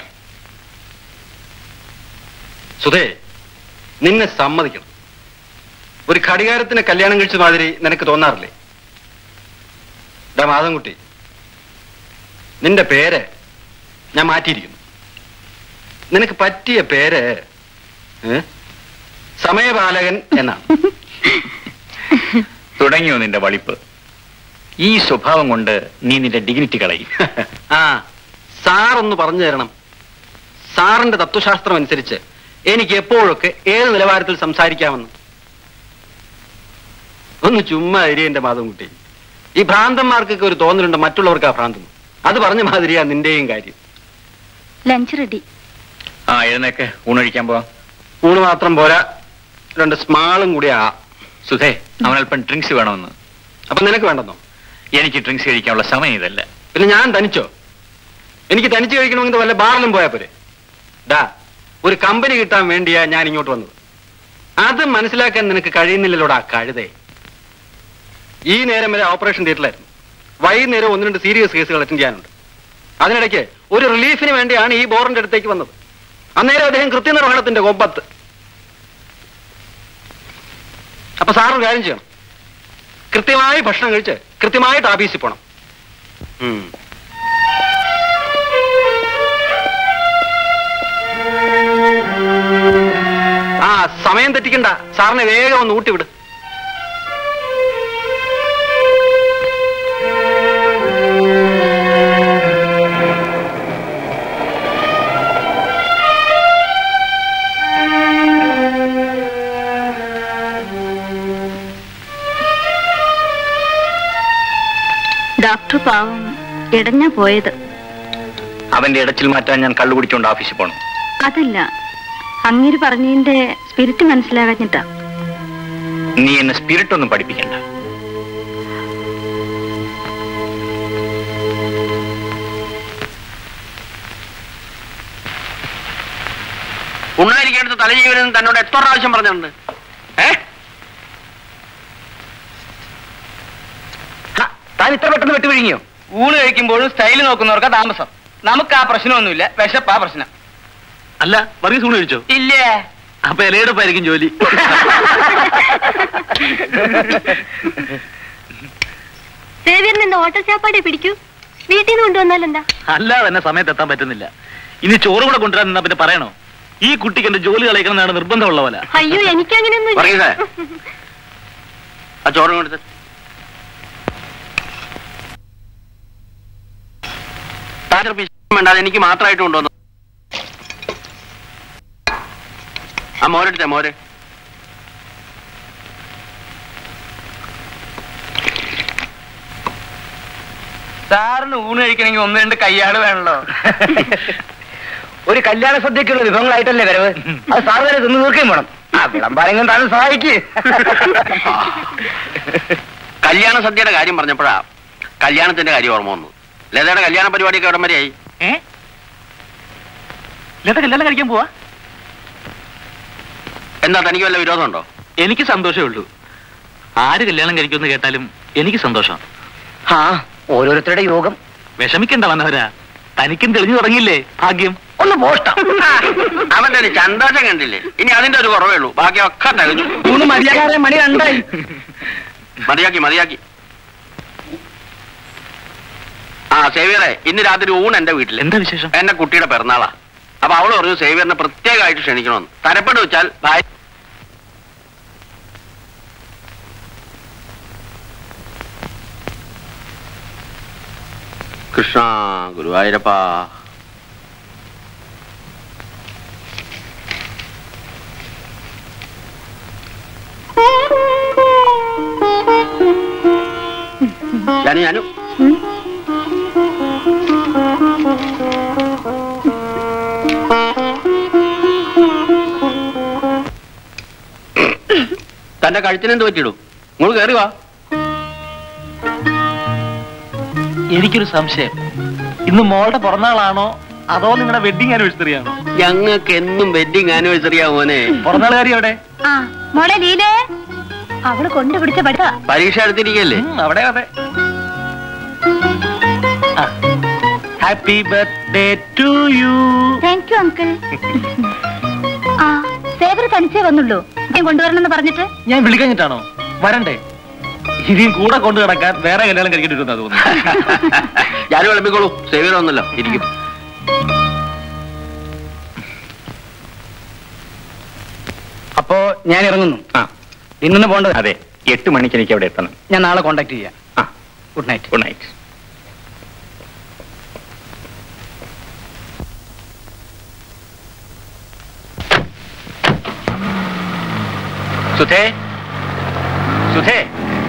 സുധേ നിന്നെ സമ്മതിക്കണം ഒരു ഘടികാരത്തിന് കല്യാണം കഴിച്ച മാതിരി നിനക്ക് തോന്നാറില്ലേ ഡാ മാധവൻകുട്ടി നിന്റെ പേര് ഞാൻ മാറ്റിയിരിക്കുന്നു നിനക്ക് പറ്റിയ പേര് ഏ? സമയപാലകൻ എന്നാണ് തുടങ്ങിയോ നിന്റെ വളിപ്പ് ഈ സ്വഭാവം കൊണ്ട് നീ നിന്റെ ഡിഗ്നിറ്റി കളയും ആ സാർ ഒന്ന് പറഞ്ഞു തരണം സാറിന്റെ തത്വശാസ്ത്രം അനുസരിച്ച് എനിക്ക് എപ്പോഴൊക്കെ ഏത് നിലവാരത്തിൽ സംസാരിക്കാമെന്ന് ഒന്ന് ചുമ്മാ ഇരി എന്റെ മാധവൻകുട്ടി ഈ ഭ്രാന്തന്മാർക്കൊക്കെ ഒരു തോന്നലുണ്ട് മറ്റുള്ളവർക്ക് ആ ഭ്രാന്തം അത് പറഞ്ഞ മാതിരിയാ നിന്റെയും കാര്യം ലഞ്ച് റെഡി ആ എഴുന്നേക്ക് ഊണഴിക്കാൻ പോവാം ഊണ് മാത്രം പോരാ രണ്ട് സ്മാളും കൂടി ആ സുധേ അവനല്പം ഡ്രിങ്ക്സ് വേണമെന്ന് അപ്പൊ നിനക്ക് വേണ്ടെന്നോ എനിക്ക് ഡ്രിങ്ക്സ് കഴിക്കാനുള്ള സമയം ഇതല്ല പിന്നെ ഞാൻ തനിച്ചോ എനിക്ക് തനിച്ച് കഴിക്കണമെങ്കിൽ വല്ല ബാറിലും പോയാ പോരെ ഡാ ഒരു കമ്പനി കിട്ടാൻ വേണ്ടിയാ ഞാൻ ഇങ്ങോട്ട് വന്നത് അത് മനസ്സിലാക്കാൻ നിനക്ക് കഴിയുന്നില്ലല്ലോടാ കഴുതേ ഈ നേരം വരെ ഓപ്പറേഷൻ തിയേറ്ററിലായിരുന്നു വൈകുന്നേരം ഒന്ന് രണ്ട് സീരിയസ് കേസുകൾ അറ്റൻഡ് ചെയ്യാനുണ്ട് അതിനിടയ്ക്ക് ഒരു റിലീഫിന് വേണ്ടിയാണ് ഈ ബോറിന്റെ അടുത്തേക്ക് വന്നത് അന്നേരം അദ്ദേഹം കൃത്യനിർവഹണത്തിന്റെ കൊമ്പത്ത് അപ്പൊ സാർ ഒരു കാര്യം ചെയ്യണം കൃത്യമായി ഭക്ഷണം കഴിച്ച് കൃത്യമായിട്ട് ആഫീസിൽ പോണം ഉം. ആ സമയം തെറ്റിക്കണ്ട സാറിനെ വേഗം ഒന്ന് ഊട്ടിവിട് ഡോക്ടർ പാവം ഇടഞ്ഞാ പോയത് അവന്റെ ഇടച്ചിൽ മാറ്റാൻ ഞാൻ കള്ളു കുടിച്ചുകൊണ്ട് ഓഫീസിൽ പോകണം അതല്ല അങ്ങേര് പറഞ്ഞതിന്റെ സ്പിരിറ്റ് മനസ്സിലാകാഞ്ഞിട്ടാ നീ എന്നെ സ്പിരിറ്റ് ഒന്നും പഠിപ്പിക്കണ്ട ഉണ്ണായിരിക്കേണ്ടത് തലജീവനെന്ന് തന്നോട് എത്ര പ്രാവശ്യം പറഞ്ഞിട്ടുണ്ട് ഏ ഹ, താൻ ഇത്ര പെട്ടെന്ന് വെട്ടി വിഴുങ്ങിയോ ഊണ് കഴിക്കുമ്പോഴും സ്റ്റൈൽ നോക്കുന്നവർക്ക് താമസം നമുക്ക് ആ പ്രശ്നമൊന്നുമില്ല വിശപ്പാ പ്രശ്നം അല്ല വർഗീസ് ഊണ് കഴിച്ചോ ഇല്ലേ അപ്പൊ ഇലയെടുപ്പായിരിക്കും ജോലി സേവിയറിന് ഇന്ന് ഹോട്ടൽ ചാപ്പാടേ പിടിക്കൂ വീട്ടിൽ നിന്ന് കൊണ്ടുവന്നാൽ എന്താ അല്ലാതെ തന്നെ സമയത്ത് എത്താൻ പറ്റുന്നില്ല ഇനി ചോറ് കൂടെ കൊണ്ടുവരാൻ നിന്നാ പിന്നെ പറയണോ ഈ കുട്ടിക്ക് എന്റെ ജോലി കളയിക്കണം എന്നാണ് നിർബന്ധമുള്ള പോലെ അയ്യോ എനിക്കങ്ങനെയൊന്നും വർഗീസേ ആ ചോറും കൊടുത്ത് താൻ വേണ്ടാതെ എനിക്ക് മാത്രമായിട്ട് കൊണ്ടുവന്നു ആ മോരെടുത്തേ മോര് സാറിന് ഊണ് കഴിക്കണമെങ്കിൽ ഒന്ന് രണ്ട് കയ്യാള് വേണല്ലോ ഒരു കല്യാണ സദ്യക്കുള്ള വിഭവങ്ങളായിട്ടല്ലേ വരവ് അത് സാർ വരെ തിന്നു തീർക്കുകയും വേണം ആ വിളമ്പാരെങ്കിലും താൻ സഹായിക്ക് കല്യാണ സദ്യയുടെ കാര്യം പറഞ്ഞപ്പോഴാ കല്യാണത്തിന്റെ കാര്യം ഓർമ്മ വന്നു ലതയുടെ കല്യാണ പരിപാടിയൊക്കെ എവിടം വരെയായി ഏ ലത കല്യാണം കഴിക്കാൻ പോവാ എന്താ തനിക്ക് വല്ല വിരോധമുണ്ടോ എനിക്ക് സന്തോഷമേ ഉള്ളൂ ആര് കല്യാണം കഴിക്കുമെന്ന് കേട്ടാലും എനിക്ക് സന്തോഷം ആ ഓരോരുത്തരുടെ യോഗം വിഷമിക്കണ്ട വന്നവരാ തനിക്കും തെളിഞ്ഞു തുടങ്ങിയില്ലേ ഭാഗ്യം ഒന്ന് പോഷ്ടം അവന്റെ ഒരു സന്തോഷം കണ്ടില്ലേ ഇനി അതിന്റെ ഒരു കുറവേ ഉള്ളൂ ബാക്കിയൊക്കെ തികച്ചു മൂന്ന് മര്യാദ മണി രണ്ടായി മതിയാക്കി മതിയാക്കി ആ സേവിയറെ ഇന്ന് രാത്രി ഊണ് എന്റെ വീട്ടിൽ എന്താ വിശേഷം എന്റെ കുട്ടിയുടെ പിറന്നാളാ അപ്പൊ അവള് പറഞ്ഞു സേവിയറിനെ പ്രത്യേകമായിട്ട് ക്ഷണിക്കണമെന്ന് തരപ്പെട്ട് വെച്ചാൽ ഭാര്യ കൃഷ്ണ ഗുരുവായൂരപ്പ ഞാനും ഞാനും തന്റെ കഴുത്തിനെന്ത് പറ്റിയിടും നിങ്ങൾ കയറി വാ എനിക്കൊരു സംശയം ഇന്ന് മോളുടെ പിറന്നാളാണോ അതോ നിങ്ങളുടെ വെഡിങ് ആനിവേഴ്സറി ആണോ ഞങ്ങൾക്ക് എന്നും വെഡിങ് ആനിവേഴ്സറിയാ മോനെ പിറന്നാളുകാരി അവിടെ ആ മോളെ ലീലേ അവള് കൊണ്ടുപിടിച്ച പഠിത്ത പരീക്ഷ എടുത്തിരിക്കല്ലേ ഉം, അവിടെ അതെ happy birthday to you thank you uncle ആ സേവർ തനിച്ചേ വന്നുള്ളൂ ഞാൻ കൊണ്ടുവരണമെന്ന് പറഞ്ഞിട്ട് ഞാൻ വിളിക്കഞ്ഞിട്ടാണോ വരണ്ടേ ഇനിയും കൂടെ കൊണ്ടു കിടക്കാൻ വേറെ കല്യാണം കഴിക്കേണ്ടി വരുന്ന തോന്നുന്നു ഞാനും വിളമ്പിക്കോളൂ സേവിയർ ഒന്നല്ലോ ഇരിക്കും അപ്പോ ഞാൻ ഇറങ്ങുന്നു ആ ഇന്നു പോണ്ടത് അതെ എട്ട് മണിക്ക് എനിക്ക് അവിടെ എത്തണം ഞാൻ നാളെ കോണ്ടാക്ട് ചെയ്യാം ആ ഗുഡ് നൈറ്റ് ഗുഡ് നൈറ്റ് സുധേ സുധേ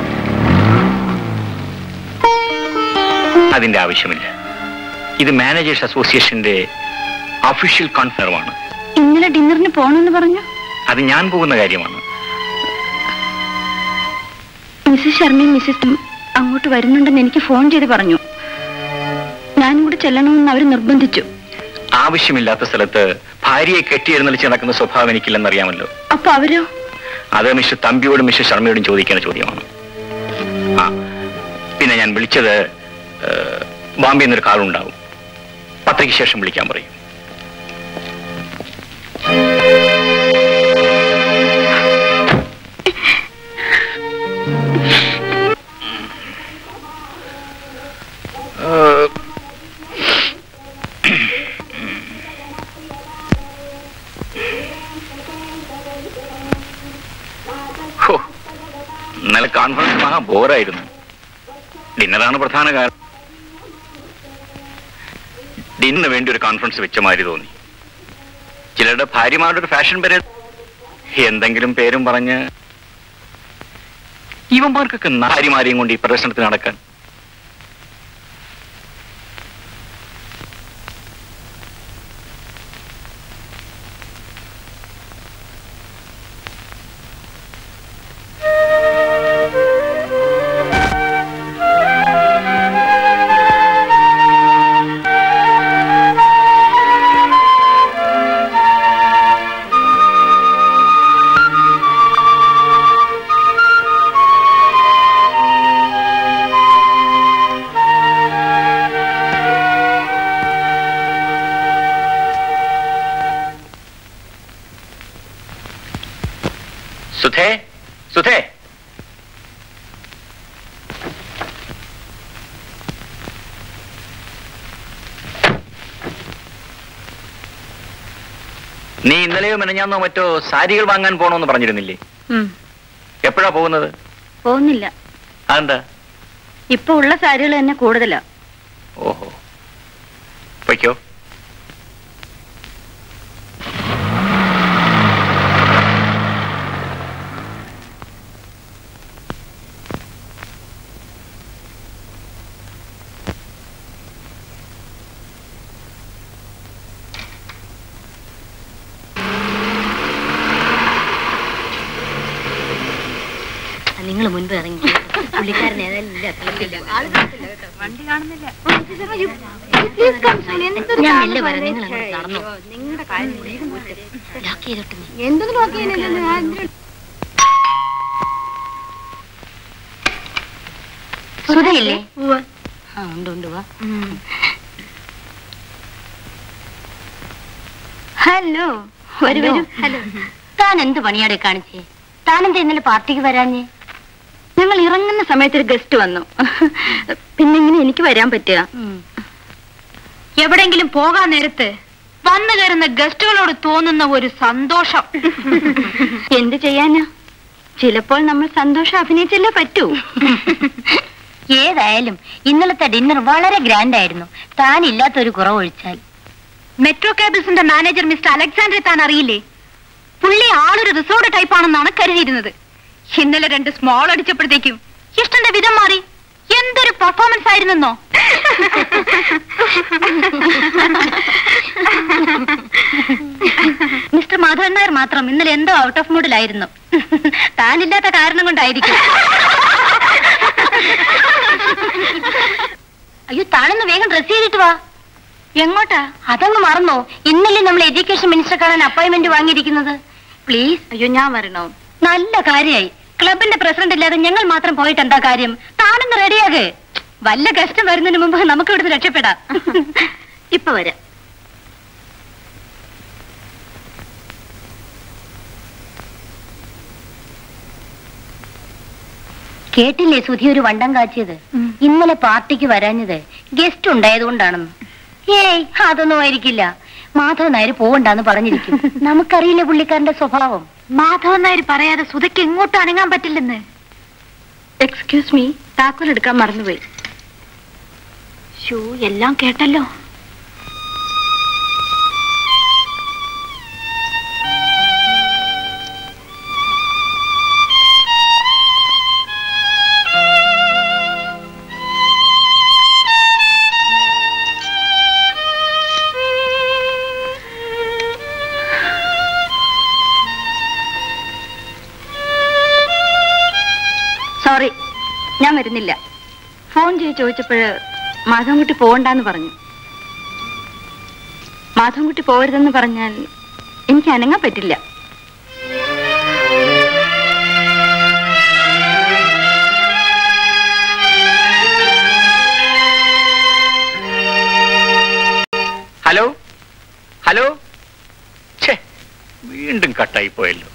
അതിന്റെ ആവശ്യമില്ല ഇത് മാനേജേഴ്സ് അസോസിയേഷന്റെ ഒഫീഷ്യൽ കോൺഫറമാണ് ഇന്നലെ ഡിന്നറിന് പോണെന്ന് പറഞ്ഞു അത് ഞാൻ പോകുന്ന കാര്യമാണ് മിസ്സസ് ശർമ്മയും മിസ്സസ് അങ്ങോട്ട് വരുന്നുണ്ടെന്ന് എനിക്ക് ഫോൺ ചെയ്ത് പറഞ്ഞു ഞാനും കൂടെ ചെല്ലണമെന്ന് അവർ നിർബന്ധിച്ചു ആവശ്യമില്ലാത്ത സ്ഥലത്ത് ഭാര്യയെ കെട്ടിയെഴുന്നള്ളിച്ച് നടക്കുന്ന സ്വഭാവം എനിക്കില്ലെന്നറിയാമല്ലോ അപ്പൊ അവരോ അത് മിസ്റ്റർ തമ്പിയോടും മിസ്റ്റർ ശർമ്മയോടും ചോദിക്കേണ്ട ചോദ്യമാണ് ആ പിന്നെ ഞാൻ വിളിച്ചത് ഏഹ്, ബോംബെ എന്നൊരു കാളുണ്ടാവും പത്രയ്ക്ക് ശേഷം വിളിക്കാൻ പറയും ഏഹ്, ഹോ, ഇന്നലെ കോൺഫറൻസ് മഹാ ബോറായിരുന്നു ഡിന്നറാണ് പ്രധാന കാരണം ഡിന്നറിന് വേണ്ടി ഒരു കോൺഫറൻസ് വെച്ച മാതിരി തോന്നി ചിലരുടെ ഭാര്യമാരുടെ ഒരു ഫാഷൻ പേര് എന്തെങ്കിലും പേരും പറഞ്ഞ് ഇവന്മാർക്കൊക്കെ ഭാര്യമാരെയും കൊണ്ട് ഈ പ്രദർശനത്തിന് നടക്കാൻ സുധേ സുധേ നീ ഇന്നലെയോ മെനഞ്ഞാന്നോ മറ്റോ സാരികൾ വാങ്ങാൻ പോണോന്ന് പറഞ്ഞിരുന്നില്ലേ എപ്പോഴാ പോകുന്നത് പോകുന്നില്ല അതെന്താ ഇപ്പൊ ഉള്ള സാരികൾ തന്നെ കൂടുതലാ ഓഹോ പൊയ്ക്കോ നിങ്ങൾ മുൻപ് ഇറങ്ങി പുള്ളിക്കാരൻ ഞാൻ മെല്ലെ വരാം നിങ്ങൾ അങ്ങോട്ട് നടന്നു ലോക്ക് ചെയ്തിട്ട് നീ. സുധയില്ലേ ആ ഉണ്ട് ഉണ്ട് വാ ഹലോ വരൂ വരൂ ഹലോ താൻ എന്ത് പണിയാടെ കാണിച്ചേ താൻ എന്താ ഇന്നലെ പാർട്ടിക്ക് വരാഞ്ഞേ ഞങ്ങൾ ഇറങ്ങുന്ന സമയത്ത് ഒരു ഗസ്റ്റ് വന്നു പിന്നെ ഇങ്ങനെ എനിക്ക് വരാൻ പറ്റുക എവിടെങ്കിലും പോകാൻ നേരത്ത് വന്നു കയറുന്ന ഗസ്റ്റുകളോട് തോന്നുന്ന ഒരു സന്തോഷം എന്ത് ചെയ്യാനാ ചിലപ്പോൾ നമ്മൾ സന്തോഷം അഭിനയിച്ചല്ലേ പറ്റൂ ഏതായാലും ഇന്നലത്തെ ഡിന്നർ വളരെ ഗ്രാൻഡ് ആയിരുന്നു താൻ ഇല്ലാത്തൊരു കുറവൊഴിച്ചാൽ മെട്രോ കേബിൾസിന്റെ മാനേജർ മിസ്റ്റർ അലക്സാണ്ടറെ താൻ അറിയില്ലേ പുള്ളി ആളൊരു റിസോർട്ട് ടൈപ്പ് ആണെന്നാണ് കരുതിയിരുന്നത് ഇന്നലെ രണ്ട് സ്മോൾ അടിച്ചപ്പോഴത്തേക്കും ഇഷ്ടന്റെ വിധം മാറി എന്തൊരു പെർഫോമൻസ് ആയിരുന്നോ മിസ്റ്റർ മാധവൻ നായർ മാത്രം ഇന്നലെ എന്തോ ഔട്ട് ഓഫ് മൂഡിലായിരുന്നു താനില്ലാത്ത കാരണം കൊണ്ടായിരിക്കും അയ്യോ താനൊന്ന് വേഗം ഡ്രസ് ചെയ്തിട്ട് വാ എങ്ങോട്ടാ അതങ്ങ് മറന്നോ ഇന്നലെ നമ്മൾ എഡ്യൂക്കേഷൻ മിനിസ്റ്റർ കാണാൻ അപ്പോയിന്റ്മെന്റ് വാങ്ങിയിരിക്കുന്നത് പ്ലീസ് അയ്യോ ഞാൻ വരണോ നല്ല കാര്യായി ക്ലബിന്റെ പ്രസിഡന്റ് ഇല്ലാതെ ഞങ്ങൾ മാത്രം പോയിട്ട് എന്താ കാര്യം താനൊന്ന് റെഡിയാകെ വല്ല ഗസ്റ്റ് വരുന്നതിന് മുമ്പ് നമുക്ക് ഇവിടുന്ന് രക്ഷപ്പെടാം ഇപ്പൊ വരാം കേട്ടില്ലേ സുധി ഒരു വണ്ടം കാച്ചിയത് ഇന്നലെ പാർട്ടിക്ക് വരാഞ്ഞത് ഗസ്റ്റ് ഉണ്ടായതുകൊണ്ടാണെന്ന് ഏയ് അതൊന്നും ആയിരിക്കില്ല മാധവൻ നായർ പോവണ്ടെന്ന് പറഞ്ഞിരിക്കും നമുക്കറിയില്ല പുള്ളിക്കാരന്റെ സ്വഭാവം മാധവൻ നായർ പറയാതെ സുധയ്ക്ക് എങ്ങോട്ടും അനങ്ങാൻ പറ്റില്ലെന്ന് എക്സ്ക്യൂസ് മീ താക്കോൽ എടുക്കാൻ മറന്നുപോയി ഷൂ എല്ലാം കേട്ടല്ലോ സോറി ഞാൻ വരുന്നില്ല ഫോൺ ചെയ്ത് ചോദിച്ചപ്പോൾ മാധവൻകുട്ടി പോകണ്ടെന്ന് പറഞ്ഞു മാധവൻകുട്ടി പോകരുതെന്ന് പറഞ്ഞാൽ എനിക്ക് അനങ്ങാൻ പറ്റില്ല ഹലോ ഹലോ ഛേ വീണ്ടും കട്ടായി പോയല്ലോ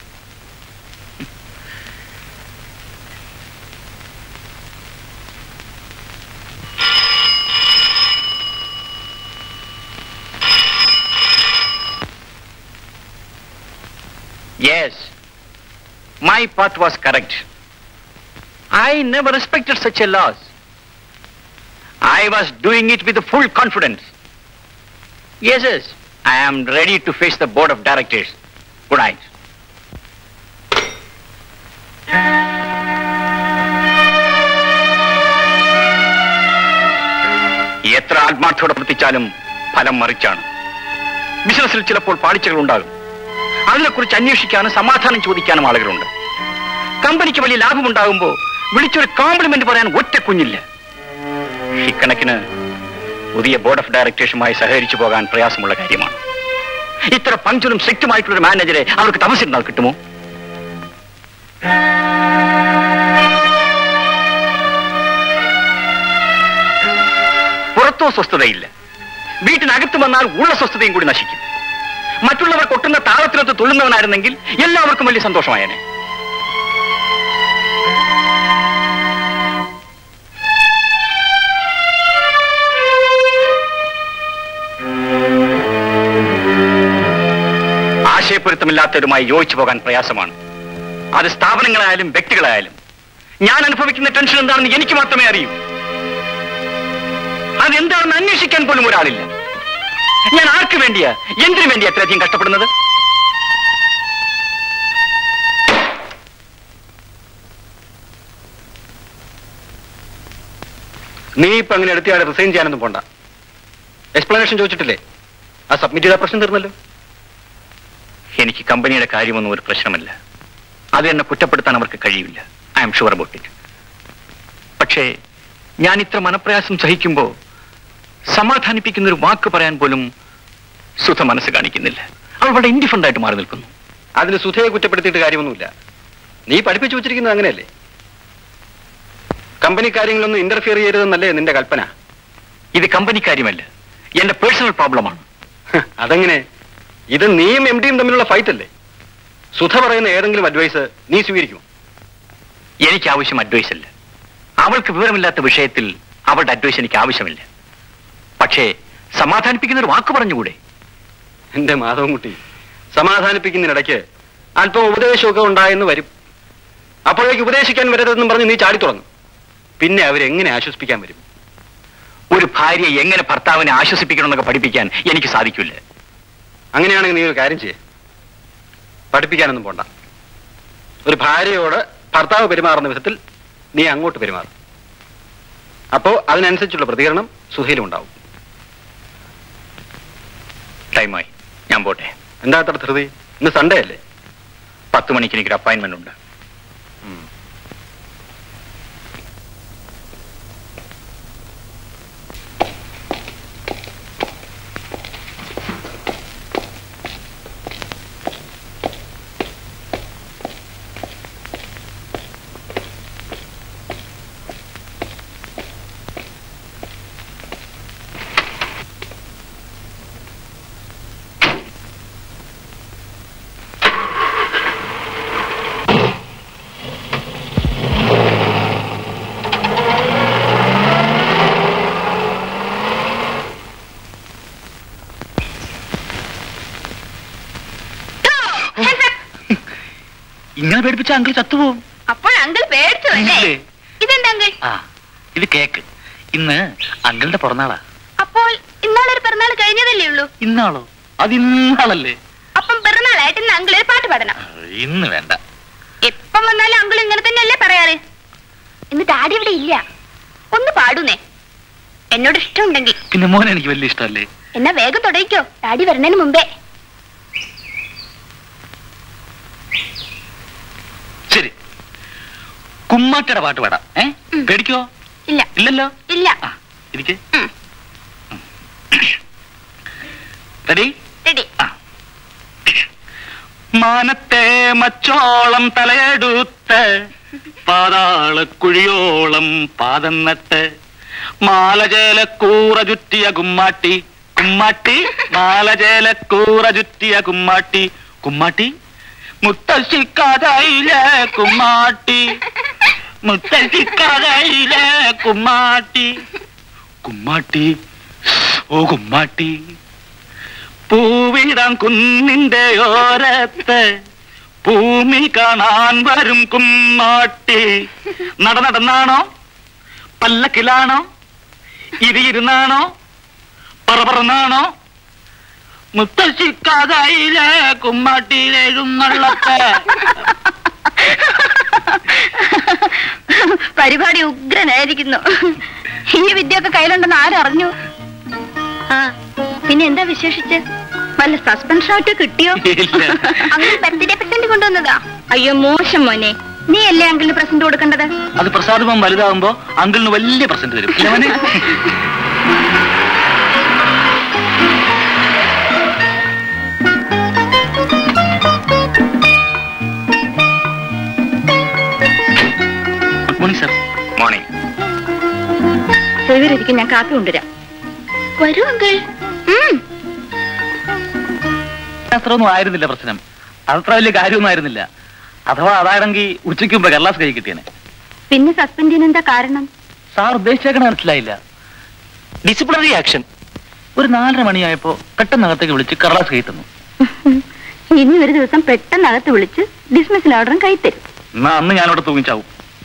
Yes, my part was correct. I never respected such a loss. I was doing it with full confidence. Yes, yes, I am ready to face the board of directors. Good night. എത്ര ആത്മാർത്ഥയോടെ പ്രവർത്തിച്ചാലും ഫലം മറിച്ചാണ് ബിസിനസ്സിൽ ചിലപ്പോൾ പാളിച്ചകൾ ഉണ്ടാകും അതിനെക്കുറിച്ച് അന്വേഷിക്കാനും സമാധാനം ചോദിക്കാനും ആളുകളുണ്ട് കമ്പനിക്ക് വലിയ ലാഭമുണ്ടാകുമ്പോൾ വിളിച്ചൊരു കോംപ്ലിമെന്റ് പറയാൻ ഒറ്റ കുഞ്ഞില്ല ഇക്കണക്കിന് പുതിയ ബോർഡ് ഓഫ് ഡയറക്ടേഴ്സുമായി സഹകരിച്ചു പോകാൻ പ്രയാസമുള്ള കാര്യമാണ് ഇത്ര പങ്ക്ചറും സ്ട്രിക്റ്റുമായിട്ടുള്ള ഒരു മാനേജറെ അവർക്ക് തമസിരുന്നാൽ കിട്ടുമോ പുറത്തോ സ്വസ്ഥതയില്ല വീട്ടിനകത്ത് വന്നാൽ ഉള്ള സ്വസ്ഥതയും കൂടി നശിക്കും മറ്റുള്ളവർ കൊട്ടുന്ന താളത്തിനൊത്ത് തുള്ളുന്നവനായിരുന്നെങ്കിൽ എല്ലാവർക്കും വലിയ സന്തോഷമായേനെ ആശയപ്പൊരുത്തമില്ലാത്തവരുമായി യോജിച്ചു പോകാൻ പ്രയാസമാണ് അത് സ്ഥാപനങ്ങളായാലും വ്യക്തികളായാലും ഞാൻ അനുഭവിക്കുന്ന ടെൻഷൻ എന്താണെന്ന് എനിക്ക് മാത്രമേ അറിയൂ അതെന്താണെന്ന് അന്വേഷിക്കാൻ പോലും ഒരാളില്ല ഞാൻ ആർക്ക് വേണ്ടിയാ എന്തിനു വേണ്ടിയാ അത്രയധികം കഷ്ടപ്പെടുന്നത് നീ ഇപ്പൊ അങ്ങനെ എടുത്തിയാളെ റിസൈൻ ചെയ്യാനൊന്നും പോണ്ട എക്സ്പ്ലനേഷൻ ചോദിച്ചിട്ടില്ലേ ആ സബ്മിറ്റ് ചെയ്ത പ്രശ്നം തീർന്നല്ലോ എനിക്ക് കമ്പനിയുടെ കാര്യമൊന്നും ഒരു പ്രശ്നമല്ല അത് എന്നെ കുറ്റപ്പെടുത്താൻ അവർക്ക് കഴിയില്ല I'm sure about it പക്ഷേ ഞാൻ ഇത്ര മനപ്രയാസം സഹിക്കുമ്പോൾ സമാധാനിപ്പിക്കുന്ന ഒരു വാക്ക് പറയാൻ പോലും സുധ മനസ്സ് കാണിക്കുന്നില്ല അവൾ വളരെ ഇൻഡിഫറൻ്റ് ആയിട്ട് മാറി നിൽക്കുന്നു അതിന് സുധയെ കുറ്റപ്പെടുത്തിയിട്ട് കാര്യമൊന്നുമില്ല നീ പഠിപ്പിച്ചു വെച്ചിരിക്കുന്നത് അങ്ങനെയല്ലേ കമ്പനി കാര്യങ്ങളൊന്നും ഇന്റർഫിയർ ചെയ്യരുതെന്നല്ലേ നിന്റെ കൽപ്പന ഇത് കമ്പനി കാര്യമല്ല എന്റെ പേഴ്സണൽ പ്രോബ്ലമാണ് ഹ്, അതെങ്ങനെ ഇത് നീയും എം ഡിയും തമ്മിലുള്ള ഫൈറ്റ് അല്ലേ സുധ പറയുന്ന ഏതെങ്കിലും അഡ്വൈസ് നീ സ്വീകരിക്കുമോ എനിക്ക് ആവശ്യം അഡ്വൈസ് അല്ല അവൾക്ക് വിവരമില്ലാത്ത വിഷയത്തിൽ അവളുടെ അഡ്വൈസ് എനിക്ക് ആവശ്യമില്ല പക്ഷേ സമാധാനിപ്പിക്കുന്ന ഒരു വാക്ക് പറഞ്ഞുകൂടെ എന്റെ മാധവൻകുട്ടി സമാധാനിപ്പിക്കുന്നതിനിടയ്ക്ക് അല്പം ഉപദേശമൊക്കെ ഉണ്ടായെന്ന് വരും അപ്പോഴേക്ക് ഉപദേശിക്കാൻ വരരുതെന്നും പറഞ്ഞ് നീ ചാടി തുടങ്ങും പിന്നെ അവരെങ്ങനെ ആശ്വസിപ്പിക്കാൻ വരും ഒരു ഭാര്യയെ എങ്ങനെ ഭർത്താവിനെ ആശ്വസിപ്പിക്കണമെന്നൊക്കെ പഠിപ്പിക്കാൻ എനിക്ക് സാധിക്കില്ല അങ്ങനെയാണെങ്കിൽ നീ ഒരു കാര്യം ചെയ്യേ പഠിപ്പിക്കാനൊന്നും പോണ്ട ഒരു ഭാര്യയോട് ഭർത്താവ് പെരുമാറുന്ന വിധത്തിൽ നീ അങ്ങോട്ട് പെരുമാറും അപ്പോ അതിനനുസരിച്ചുള്ള പ്രതികരണം സുഹയിലും ഉണ്ടാവും ടൈമായി ഞാൻ പോട്ടെ എന്താ അത്ര ധൃതി ഇന്ന് സൺഡേ അല്ലേ പത്ത് മണിക്ക് എനിക്കൊരു അപ്പോയിന്റ്മെന്റ് ഉണ്ട് ഇങ്ങനെ പേടിപ്പിച്ച അങ്കിൾ ചത്തുപോകും അപ്പോൾ അങ്കിൾ പേടിച്ചു അല്ലേ ഇല്ലേ? ഇതെന്താ അങ്കിൾ ആ ഇത് കേക്ക് ഇന്ന് അങ്കിളിന്റെ പിറന്നാളാ അപ്പോൾ ഇന്നാളൊരു പിറന്നാൾ കഴിഞ്ഞതല്ലേ ഉള്ളൂ ഇന്നാളോ അത് ഇന്നാളല്ലേ അപ്പം പിറന്നാളായിട്ട് ഇന്ന് അങ്കിൾ ഒരു പാട്ട് പാടണം ഇന്ന് വേണ്ട എപ്പം വന്നാലും അങ്കിൾ ഇങ്ങനെ തന്നെയല്ലേ പറയാറ് ഇന്ന് ഡാഡി ഇവിടെ ഇല്ല ഒന്ന് പാടുന്നേ എന്നോട് ഇഷ്ടമുണ്ടെങ്കിൽ പിന്നെ മോനെ എനിക്ക് വലിയ ഇഷ്ടമല്ലേ എന്നാ വേഗം തുടങ്ങിക്കോ ഡാഡി വരുന്നതിന് മുമ്പേ ശരി കുമ്മാറ്റയുടെ പാട്ട് പാടാം ഏ ഉം. പേടിക്കോ ഇല്ല ഇല്ലല്ലോ ഇല്ല ആ ഇരിക്കെ ഉം. റെഡി റെഡി മാനത്തെ മച്ചോളം തലയെടുത്ത് പാതാളക്കുഴിയോളം പാദം നട്ട് മാലജേലക്കൂറ ചുറ്റിയ കുമ്മാട്ടി കുമ്മാട്ടി മാലജേലക്കൂറ ചുറ്റിയ കുമ്മാട്ടി കുമ്മാട്ടി മുത്തശ്ശിക്കഥയിലെ കുമ്മാട്ടി മുത്തശ്ശിക്കഥയിലെ കുമ്മാട്ടി കുമ്മാട്ടി ഓ കുമ്മാട്ടി പൂവിടാൻ കുന്നിന്റെ ഓരത്ത് ഭൂമി കാണാൻ വരും കുമ്മാട്ടി നട നടന്നാണോ പല്ലക്കിലാണോ ഇരിയിരുന്നാണോ പറപറന്നാണോ മുത്തശ്ശിക്കഥയിലെ കുമ്മാട്ടിയിലെഴുന്നള്ളത്ത് പരിപാടി ഉഗ്രനായിരിക്കുന്നു ഈ വിദ്യയൊക്കെ കയ്യിലുണ്ടെന്ന് ആരറിഞ്ഞു ആ പിന്നെ എന്താ വിശേഷിച്ച് വല്ല സസ്പെൻഷൻ ഷോട്ട് കിട്ടിയോ ഇല്ല. അങ്ങനെ ബർത്ത്ഡേ പ്രസന്റ് കൊണ്ടുവന്നതാ അയ്യോ മോശം മോനെ നീ അല്ലേ അങ്കിളിന് പ്രസന്റ് കൊടുക്കേണ്ടത് അത് പ്രസാദമം വലുതാവുമ്പോ അങ്കിളിന് വലിയ പ്രസന്റ് തരും ഇല്ലേ മോനെ? ഗുഡ് മോർണിംഗ് സർ മോർണിംഗ് സേവിയരിക്കും ഞാൻ കാപ്പി കൊണ്ടുവരാം വരൂ അങ്കിൾ അത്രയൊന്നും ആയിരുന്നില്ല പ്രശ്നം അതത്ര വലിയ കാര്യമൊന്നും ആയിരുന്നില്ല അഥവാ അതാണെങ്കിൽ ഉച്ചയ്ക്ക് മുമ്പ് കടലാസ് കൈ കിട്ടിയേനെ പിന്നെ സസ്പെൻഡ് ചെയ്യാൻ എന്താ കാരണം സാർ ഉദ്ദേശിച്ചേക്കണ മനസ്സിലായില്ല ഡിസിപ്ലിനറി ആക്ഷൻ ഒരു നാലര മണിയായപ്പോ പെട്ടെന്ന് അകത്തേക്ക് വിളിച്ച് കടലാസ് കൈ തന്നു ഇനി ഒരു ദിവസം പെട്ടെന്ന് അകത്ത് വിളിച്ച് ഡിസ്മിസിൽ ഓർഡറും കൈ തരും എന്നാ അന്ന് ഞാനവിടെ തൂങ്ങിച്ചാവും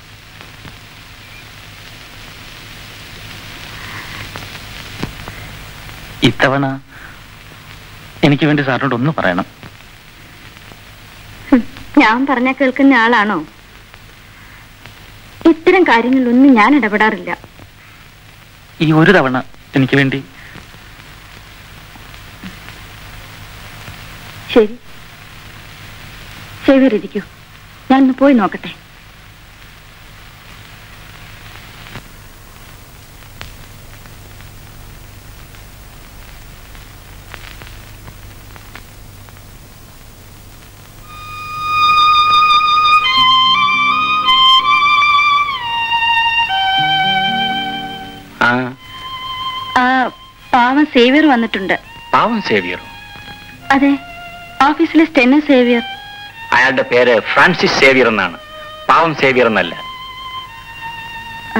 ഇത്തവണ എനിക്ക് വേണ്ടി സാറിനോട് ഒന്ന് പറയണം ഹും, ഞാൻ പറഞ്ഞ കേൾക്കുന്ന ആളാണോ ഇത്തരം കാര്യങ്ങളിലൊന്നും ഞാൻ ഇടപെടാറില്ല ഈ ഒരു തവണ എനിക്ക് വേണ്ടി ശരി സേവിയരിക്കൂ ഞാൻ ഒന്ന് പോയി നോക്കട്ടെ ആ ആ പാവം സേവിയർ വന്നിട്ടുണ്ട് പാവം സേവിയർ അതെ ഓഫീസിലെ സ്റ്റെനോ സേവിയർ അയാളുടെ പേര് ഫ്രാൻസിസ് സേവിയർ എന്നാണ് പാവം സേവിയർ എന്നല്ല ആ,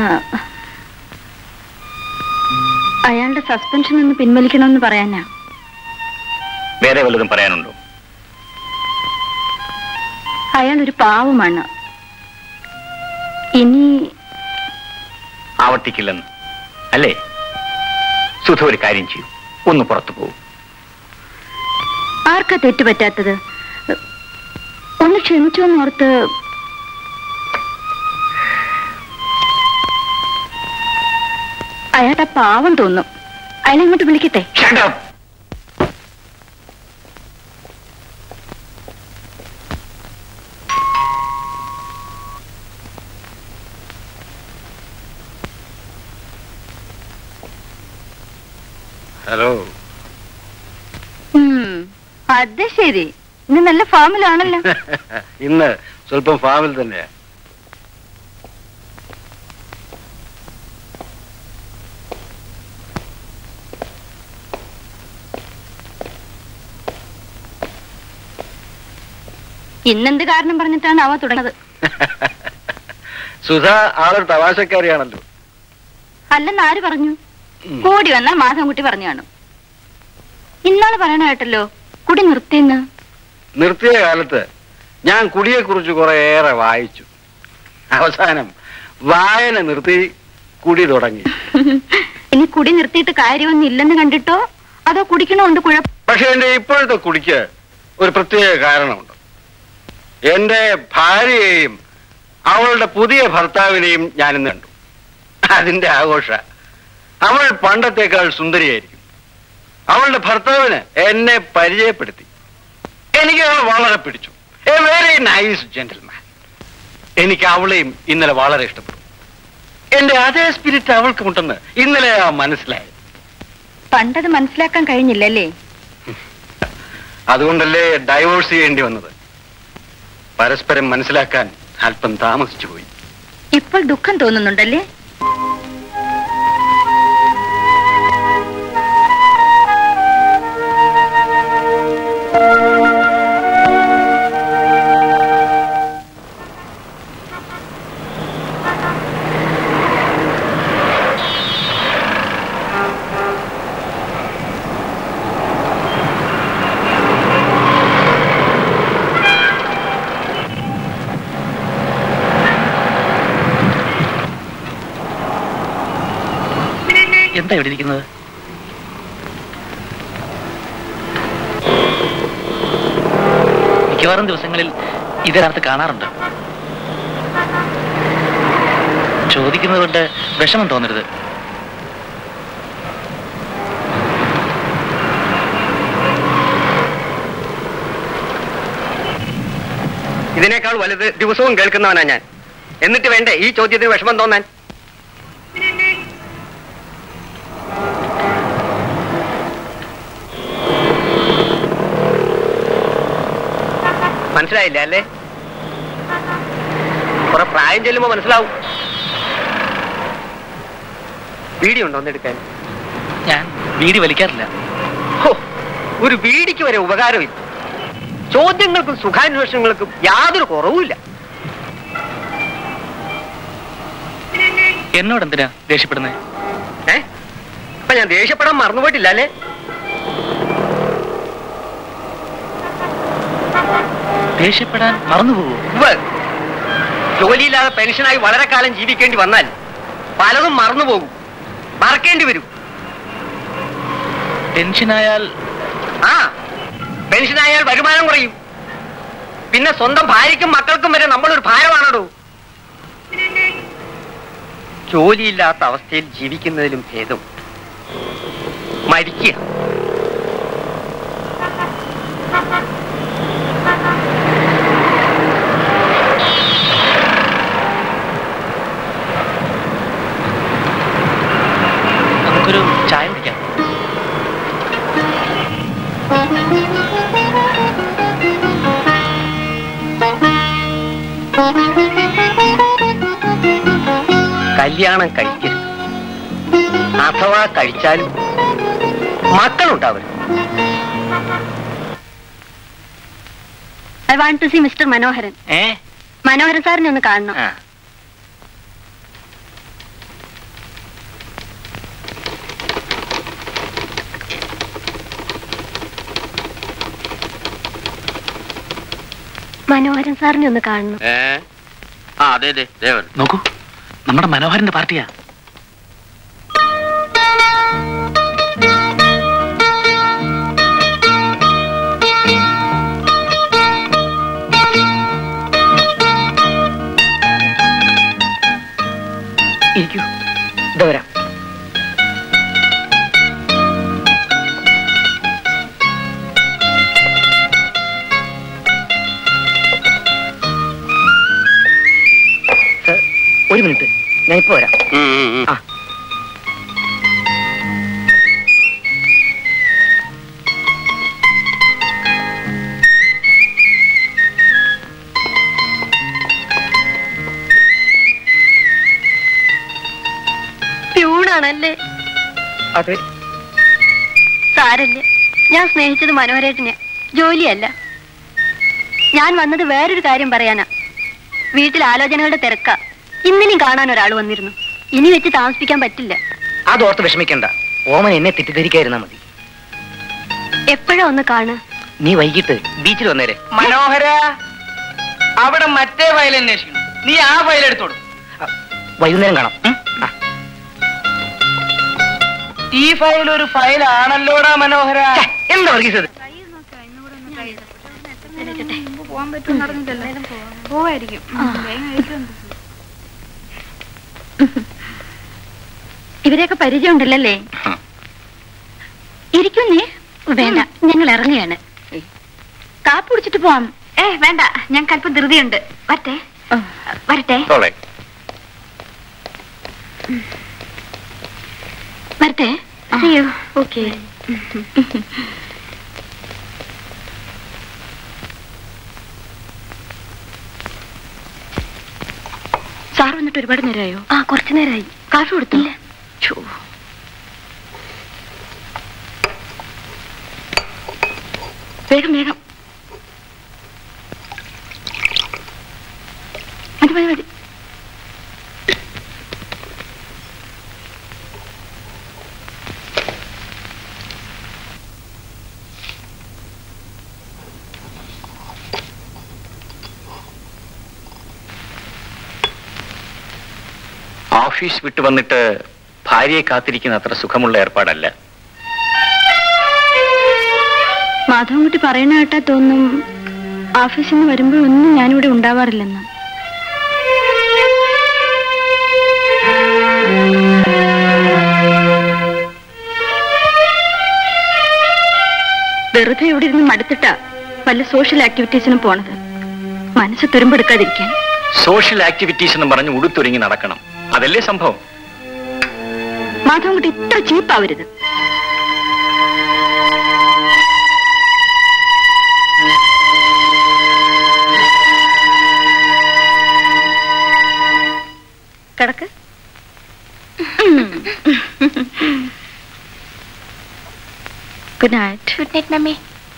അയാളുടെ സസ്പെൻഷൻ ഒന്ന് പിൻവലിക്കണമെന്ന് പറയാനാ വേറെ വല്ലതും പറയാനുണ്ടോ അയാൾ ഒരു പാവമാണ് ഇനി ആവർത്തിക്കില്ലെന്ന് അല്ലേ സുധ ഒരു കാര്യം ചെയ്യും ഒന്ന് പുറത്തു പോകും ആർക്കാ തെറ്റുപറ്റാത്തത് ഒന്ന് ക്ഷമിച്ചോന്നോർത്ത് അയാളുടെ പാവം തോന്നും അയാളെ ഇങ്ങോട്ട് വിളിക്കട്ടെ Shut up! ഹലോ ഉം, അത് ശരി ഇന്ന് നല്ല ഫാമിലാണല്ലോ ഇന്ന് സ്വല്പം ഫാമിൽ തന്നെയാ ഇന്നെന്ത് കാരണം പറഞ്ഞിട്ടാണ് അവ തുടങ്ങുന്നത് സുധ ആളൊരു തമാശക്കാരിയാണല്ലോ അല്ലെന്ന് ആര് പറഞ്ഞു ഉം. കൂടി വന്നാൽ മാധവൻകുട്ടി പറഞ്ഞു കാണും ഇന്നാള് പറയണ കേട്ടല്ലോ കുടി നിർത്തിന്ന് നിർത്തിയ കാലത്ത് ഞാൻ കുടിയെ കുറിച്ച് കുറേയേറെ വായിച്ചു അവസാനം വായന നിർത്തി കുടി തുടങ്ങി ഇനി കുടി നിർത്തിയിട്ട് കാര്യമൊന്നും ഇല്ലെന്ന് കണ്ടിട്ടോ അതോ കുടിക്കണോണ്ട് കുഴപ്പം പക്ഷെ എന്റെ ഇപ്പോഴത്തെ കുടിക്ക് ഒരു പ്രത്യേക കാരണമുണ്ട് എന്റെ ഭാര്യയെയും അവളുടെ പുതിയ ഭർത്താവിനെയും ഞാൻ ഇന്ന് കണ്ടു അതിന്റെ ആഘോഷ അവൾ പണ്ടത്തേക്കാൾ സുന്ദരിയായിരിക്കും അവളുടെ ഭർത്താവിന് എന്നെ പരിചയപ്പെടുത്തി എനിക്ക് അവൾ വളരെ പിടിച്ചു എ വെരി നൈസ് ജെന്റിൽമാൻ എനിക്ക് അവളെയും ഇന്നലെ വളരെ ഇഷ്ടപ്പെട്ടു എന്റെ അതേ സ്പിരിറ്റ് അവൾക്കുമുണ്ടെന്ന് ഇന്നലെ മനസ്സിലായി പണ്ടത് മനസ്സിലാക്കാൻ കഴിഞ്ഞില്ലല്ലേ അതുകൊണ്ടല്ലേ ഡൈവോഴ്സ് ചെയ്യേണ്ടി വന്നത് പരസ്പരം മനസ്സിലാക്കാൻ അല്പം താമസിച്ചു പോയി ഇപ്പോൾ ദുഃഖം തോന്നുന്നുണ്ടല്ലേ എന്താ ഇവിടെ ഇരിക്കുന്നത് മിക്കവാറും ദിവസങ്ങളിൽ ഇതിനകത്ത് കാണാറുണ്ട് ചോദിക്കുന്നത് കൊണ്ട് വിഷമം തോന്നരുത് ഇതിനേക്കാൾ വലുത് ദിവസവും കേൾക്കുന്നവനാ ഞാൻ എന്നിട്ട് വേണ്ടേ ഈ ചോദ്യത്തിന് വിഷമം തോന്നാൻ മനസ്സിലായില്ല അല്ലേ കുറെ പ്രായം ചെല്ലുമ്പോ മനസ്സിലാവും വീഡിയോ ഉണ്ടോ ഒന്നെടുക്കാൻ ഞാൻ വീടി വലിക്കാറില്ല ഹോ, ഒരു വീടിക്ക് വരെ ഉപകാരമില്ല ചോദ്യങ്ങൾക്കും സുഖാന്വേഷണങ്ങൾക്കും യാതൊരു കുറവുമില്ല എന്നോട് എന്തിനാ ദേഷ്യപ്പെടുന്നത് ഏ അപ്പൊ ഞാൻ ദേഷ്യപ്പെടാൻ മറന്നുപോയിട്ടില്ല അല്ലേ ദേഷ്യപ്പെടാൻ മറന്നുപോകൂ ഉവ്വ്. ജോലിയില്ലാതെ പെൻഷനായി വളരെ കാലം ജീവിക്കേണ്ടി വന്നാൽ പലതും മറന്നുപോകും മറക്കേണ്ടി വരും ടെൻഷനായാൽ ആ പെൻഷനായാൽ വരുമാനം കുറയും പിന്നെ സ്വന്തം ഭാര്യയ്ക്കും മക്കൾക്കും വരെ നമ്മളൊരു ഭാരമാണോ ജോലിയില്ലാത്ത അവസ്ഥയിൽ ജീവിക്കുന്നതിലും ഭേദം മരിക്കുക നമുക്കൊരു ചായ കുടിക്കാം കല്യാണം കഴിക്കരുത് അഥവാ കഴിച്ചാലും മക്കളുണ്ടാവരുത് I want to see mister Manoharan ഏ മനോഹരൻ സാറിനെ ഒന്ന് കാണണം ആ മനോഹരൻ സാറിനെ ഒന്ന് കാണണം ഏ ആ അതെ അതെ ദേവൻ നോക്കൂ നമ്മുടെ മനോഹരന്റെ പാർട്ടിയാ ഇരിക്കൂ ഇതാ വരാം ഒരു മിനിറ്റ് ഞാൻ ഇപ്പൊ വരാം ഉം, ഉം, ഉം. ആ പ്യൂണാണല്ലേ അതെ സാരല്ല ഞാൻ സ്നേഹിച്ചത് മനോഹരേട്ടനെ ജോലിയല്ല ഞാൻ വന്നത് വേറൊരു കാര്യം പറയാനാ വീട്ടിൽ ആലോചനകളുടെ തിരക്ക ഇന്നിനും കാണാൻ ഒരാൾ വന്നിരുന്നു ഇനി വെച്ച് താമസിപ്പിക്കാൻ പറ്റില്ല അതോർത്ത് വിഷമിക്കണ്ട ഓമൻ എന്നെ തെറ്റിദ്ധരിക്കായിരുന്നാ മതി എപ്പോഴാ ഒന്ന് കാണുക നീ വൈകിട്ട് ബീച്ചിൽ വന്നേരെ മനോഹര അവിടെ മറ്റേ ഫയൽ അന്വേഷിക്കണം നീ ആ ഫയൽ എടുത്തോളൂ വൈകുന്നേരം കാണാം ഉം? ആ. ഈ ഫയൽ ഒരു ഫയൽ ആണല്ലോടാ മനോഹര ഛെ, എന്താ വർഗീസ് ഇത്? ഇവരെയൊക്കെ പരിചയമുണ്ടല്ലേ ഉം. ഇരിക്കുന്നേ വേണ്ട ഞങ്ങൾ ഇറങ്ങുകയാണ് കാപ്പ് കുടിച്ചിട്ട് പോവാം ഏ വേണ്ട ഞങ്ങൾക്ക് അല്പം ധൃതിയുണ്ട് വരട്ടെ വരട്ടെ ഓളെ വരട്ടെ അയ്യോ ഓക്കെ സാർ വന്നിട്ട് ഒരുപാട് നേരമായോ ആ കുറച്ചു നേരമായി കാഫി കൊടുത്തില്ല വേഗം വേഗം മതി മതി മതി ഓഫീസ് വിട്ടു വന്നിട്ട് ഭാര്യയെ കാത്തിരിക്കുന്ന അത്ര സുഖമുള്ള ഏർപ്പാടല്ല മാധവൻകുട്ടി പറയുന്ന കേട്ടാ തോന്നും ഓഫീസിൽ നിന്ന് വരുമ്പോഴൊന്നും ഞാനിവിടെ ഉണ്ടാവാറില്ലെന്ന് വെറുതെ ഇവിടെ ഇരുന്ന് മടുത്തിട്ടാ വല്ല സോഷ്യൽ ആക്ടിവിറ്റീസിനും പോണത് മനസ്സ് തുരുമ്പെടുക്കാതിരിക്കാൻ സോഷ്യൽ ആക്ടിവിറ്റീസ് എന്ന് പറഞ്ഞ് ഉടുത്തൊരുങ്ങി നടക്കണം അതല്ലേ സംഭവം മാധവൻകുട്ടി ഇത്ര ചീപ്പാവരുത് കിടക്ക് good night good night mummy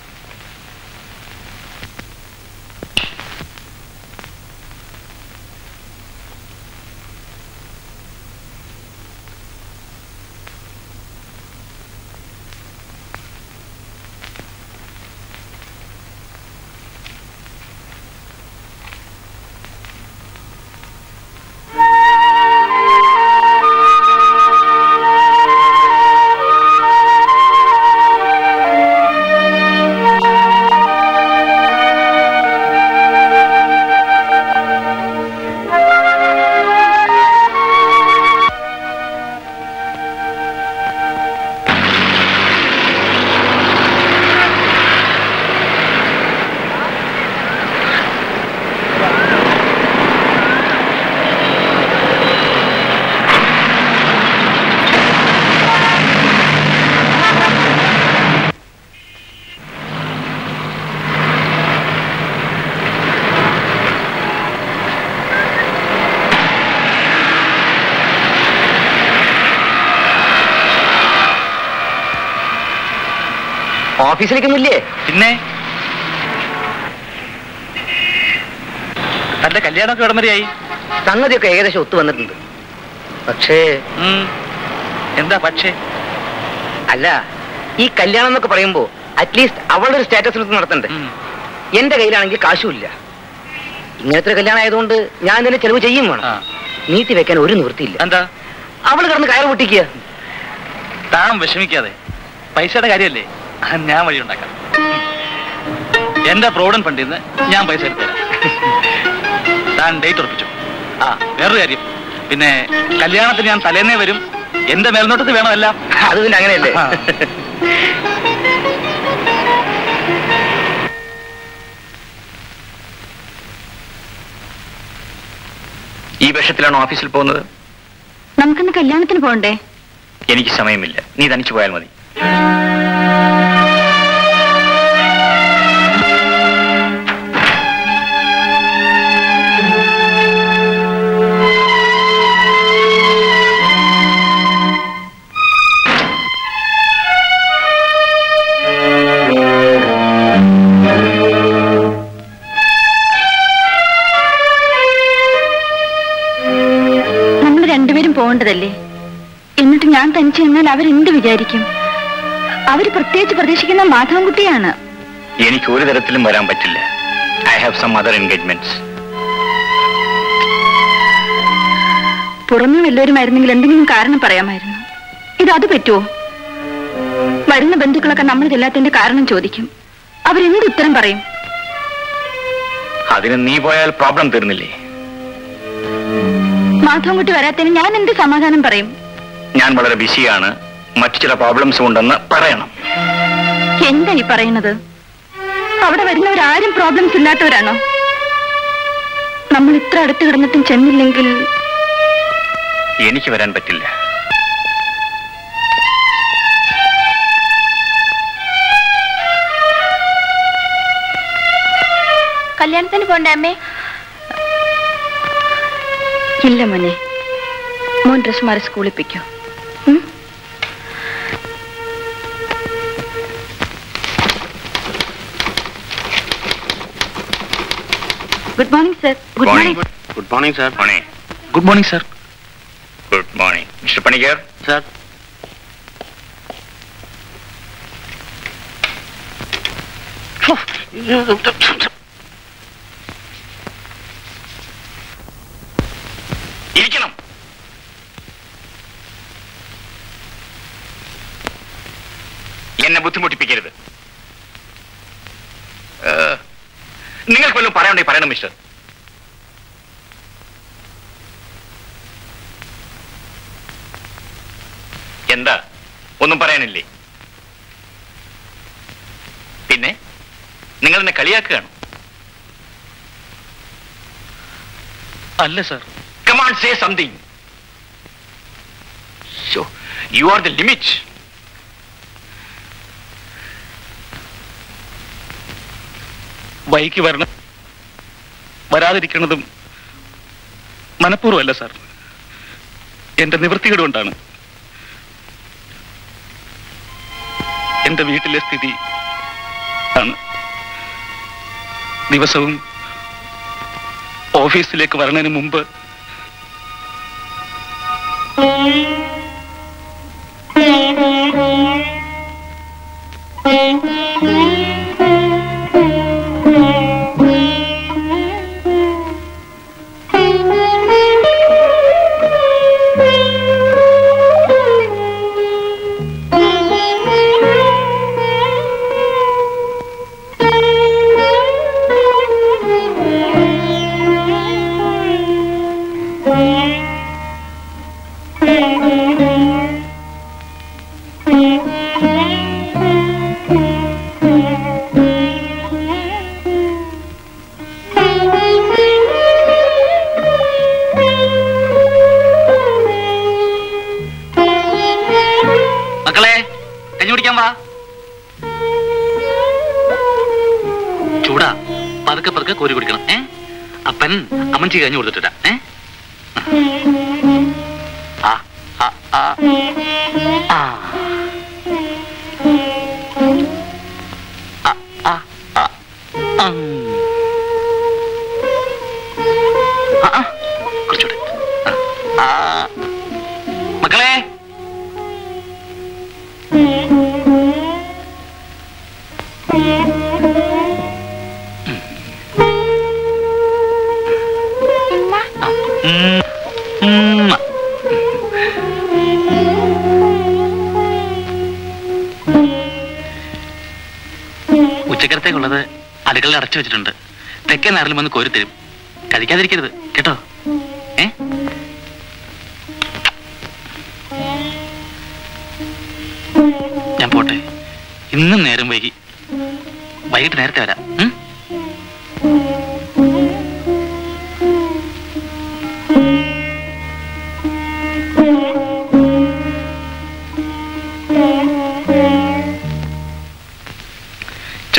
ഓഫീസിലേക്കൊന്നുമില്ലേ പിന്നെ തന്റെ കല്യാണമൊക്കെ ഇടം വരെയായി സംഗതിയൊക്കെ ഏകദേശം ഒത്തു വന്നിട്ടുണ്ട് പക്ഷേ ഉം. എന്താ പക്ഷേ അല്ല ഈ കല്യാണം എന്നൊക്കെ പറയുമ്പോ അറ്റ്ലീസ്റ്റ് അവളുടെ ഒരു സ്റ്റാറ്റസ് നടത്തണ്ടേ ഉം. എന്റെ കയ്യിലാണെങ്കിൽ കാശുമില്ല ഇങ്ങനത്തെ ഒരു കല്യാണം ആയതുകൊണ്ട് ഞാൻ തന്നെ ചെലവ് ചെയ്യും വേണം ആ. നീട്ടി വെക്കാൻ ഒരു നിവൃത്തിയില്ല എന്താ അവള് കിടന്ന് കയർ പൊട്ടിക്കുക താൻ വിഷമിക്കാതെ പൈസയുടെ കാര്യമല്ലേ അത് ഞാൻ വഴി ഉണ്ടാക്കാം എന്റെ പ്രോവിഡന്റ് ഫണ്ടിൽ നിന്ന് ഞാൻ പൈസ എടുത്തു തരാം താൻ ഡേറ്റ് ഉറപ്പിച്ചു ആ വേറൊരു കാര്യം പിന്നെ കല്യാണത്തിന് ഞാൻ തലേന്നേ വരും എന്റെ മേൽനോട്ടത്തിൽ വേണമല്ല അത് പിന്നെ അങ്ങനെയല്ലേ ആ. ഈ വേഷത്തിലാണോ ഓഫീസിൽ പോകുന്നത് നമുക്കിന്ന് കല്യാണത്തിന് പോകണ്ടേ എനിക്ക് സമയമില്ല നീ തനിച്ചു പോയാൽ മതി നമ്മൾ രണ്ടുപേരും പോകേണ്ടതല്ലേ എന്നിട്ട് ഞാൻ തനിച്ച് നിന്നാൽ അവരെന്ത് വിചാരിക്കും അവര് പ്രത്യേകിച്ച് പ്രതീക്ഷിക്കുന്ന മാധവൻകുട്ടിയാണ് എനിക്ക് ഒരു തരത്തിലും വരാൻ പറ്റില്ല I have some other engagements പുറമേ വല്ലവരുമായിരുന്നെങ്കിൽ എന്തെങ്കിലും കാരണം പറയാമായിരുന്നു ഇത് അത് പറ്റുമോ വരുന്ന ബന്ധുക്കളൊക്കെ നമ്മൾ ചെല്ലാത്തതിന്റെ കാരണം ചോദിക്കും അവരെന്ത് ഉത്തരം പറയും അതിന് നീ പോയാൽ പ്രോബ്ലം തീർന്നില്ലേ മാധവൻകുട്ടി വരാത്തതിന് ഞാൻ എന്ത് സമാധാനം പറയും ഞാൻ വളരെ ബിസിയാണ് മറ്റു ചില പ്രോബ്ലംസ് ഉണ്ടെന്ന് പറയണം എന്താ ഈ പറയുന്നത് അവിടെ വരുന്നവരാരും പ്രോബ്ലംസ് ഇല്ലാത്തവരാണോ നമ്മൾ ഇത്ര അടുത്ത് കിടന്നിട്ടും ചെന്നില്ലെങ്കിൽ എനിക്ക് വരാൻ പറ്റില്ല കല്യാണത്തിന് പോണ്ടേ അമ്മേ ഇല്ല മോനെ മോൻ ഡ്രസ് മാറി സ്കൂളിൽ പിക്കോ good morning sir good morning good morning sir morning good morning sir good morning mister Panicker sir ഇരിക്കണം എന്നെ ബുദ്ധിമുട്ടിപ്പിക്കരുത് ഏഹ്, നിങ്ങൾക്ക് വല്ലതും പറയണ്ടേ പറയണം മിസ്റ്റർ എന്താ ഒന്നും പറയാനില്ലേ പിന്നെ നിങ്ങൾ എന്നെ കളിയാക്കുകയാണ് അല്ല sir Come on, say something. So, you are the limit. Bike വരണം വരാതിരിക്കുന്നതും മനഃപൂർവ്വമല്ല സാർ എന്റെ നിവൃത്തികേട് കൊണ്ടാണ് എന്റെ വീട്ടിലെ സ്ഥിതി ആണ് ദിവസവും ഓഫീസിലേക്ക് വരണതിന് മുമ്പ് മക്കളെ കഞ്ഞി കുടിക്കാൻ വാ ചൂടാ പതുക്കെ പതുക്കെ കോരി കുടിക്കണം ഏ അപ്പൻ അമ്മച്ചി കഞ്ഞി കൊടുത്തിട്ടാ ഏ ആ ആ ആ ആ ആ ആ ആ ആ ആ ആ കുറച്ചുകൂടെ ആ ആ മക്കളെ ഉം. ഉം. ഉച്ചക്കരത്തേക്കുള്ളത് അടുക്കളയിൽ അടച്ചു വെച്ചിട്ടുണ്ട് തെക്കേ നാറിലും വന്ന് കോരി തരും കഴിക്കാതിരിക്കരുത് കേട്ടോ ഏ ഞാൻ പോട്ടെ ഇന്നും നേരം വൈകി വൈകിട്ട് നേരത്തെ വരാം ഉം?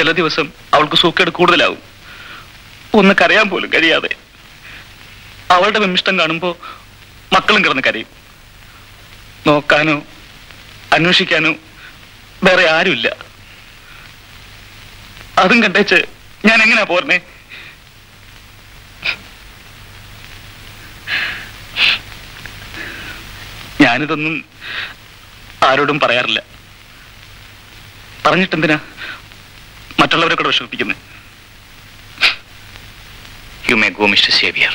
ചില ദിവസം അവൾക്ക് സൂക്കേട് കൂടുതലാവും ഒന്ന് കരയാൻ പോലും കഴിയാതെ അവളുടെ വിമിഷ്ടം കാണുമ്പോൾ മക്കളും കിടന്ന് കരയും നോക്കാനോ അന്വേഷിക്കാനോ വേറെ ആരുമില്ല അതും കണ്ടേച്ച് ഞാൻ എങ്ങനെയാ പോരണേ ഞാനിതൊന്നും ആരോടും പറയാറില്ല പറഞ്ഞിട്ടെന്തിനാ മറ്റുള്ളവരെ കൂടെ വിഷമിപ്പിക്കുന്നത് you may go mister Xavier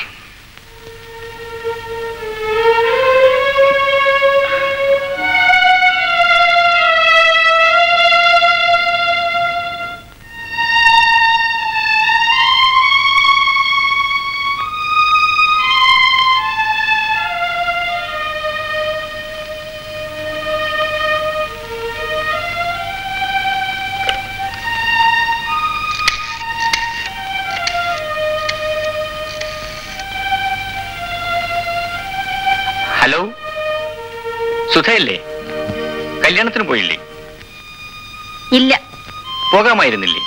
hello സുധയല്ലേ കല്യാണത്തിന് പോയില്ലേ ഇല്ല പോകാമായിരുന്നില്ലേ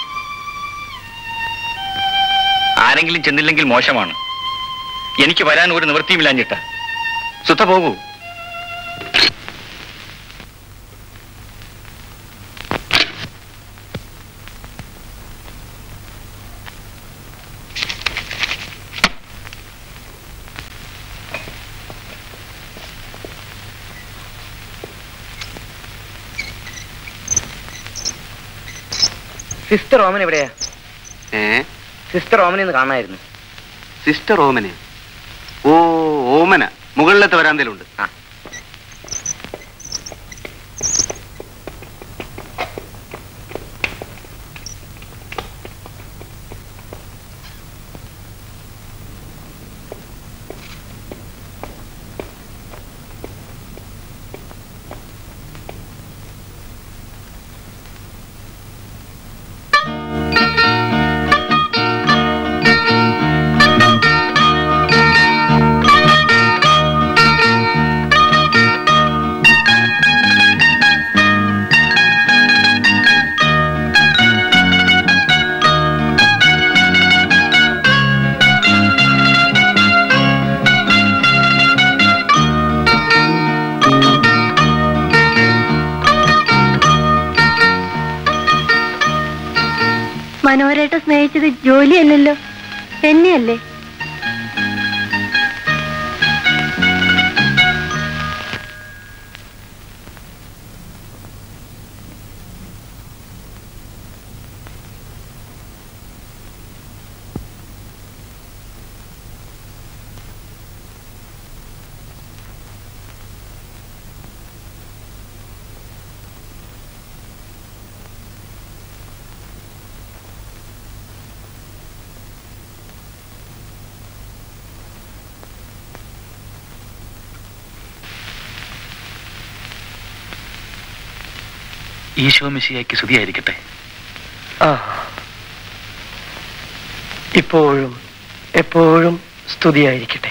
ആരെങ്കിലും ചെന്നില്ലെങ്കിൽ മോശമാണ് എനിക്ക് വരാൻ ഒരു നിവൃത്തിയുമില്ലാഞ്ഞിട്ട സുധ പോകൂ സിസ്റ്റർ ഓമൻ എവിടെയാ ഏ സിസ്റ്റർ ഓമനെ ഒന്ന് കാണാമായിരുന്നു സിസ്റ്റർ ഓമന ഓ ഓമന മുകളിലത്തെ വരാന്തയിലുണ്ട് ആ. മനോഹരായിട്ട് സ്നേഹിച്ചത് ജോലിയല്ലല്ലോ എന്നെയല്ലേ ഈശോ മിശിയാക്കി സ്തുതിയായിരിക്കട്ടെ ആ ഇപ്പോഴും എപ്പോഴും സ്തുതിയായിരിക്കട്ടെ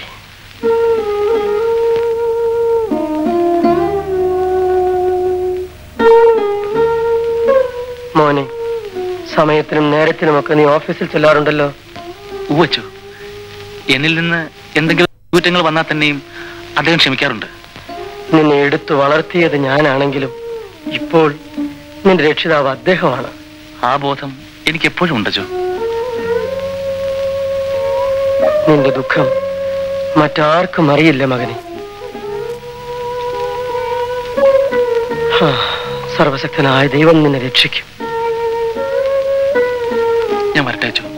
മോനെ സമയത്തിനും നേരത്തിനുമൊക്കെ നീ ഓഫീസിൽ ചെല്ലാറുണ്ടല്ലോ ഉവച്ചു എന്നിൽ നിന്ന് എന്തെങ്കിലും കുറ്റങ്ങൾ വന്നാൽ തന്നെയും അദ്ദേഹം ക്ഷമിക്കാറുണ്ട് നിന്നെ എടുത്തു വളർത്തിയത് ഞാനാണെങ്കിലും ഇപ്പോൾ നിന്റെ രക്ഷിതാവ് അദ്ദേഹമാണ് ആ ബോധം എനിക്ക് എപ്പോഴും ഉണ്ട് ജോ നിന്റെ ദുഃഖം മറ്റാർക്കും അറിയില്ല മകനെ ഹാ, സർവശക്തനായ ദൈവം നിന്നെ രക്ഷിക്കും ഞാൻ വരട്ടെ ജോ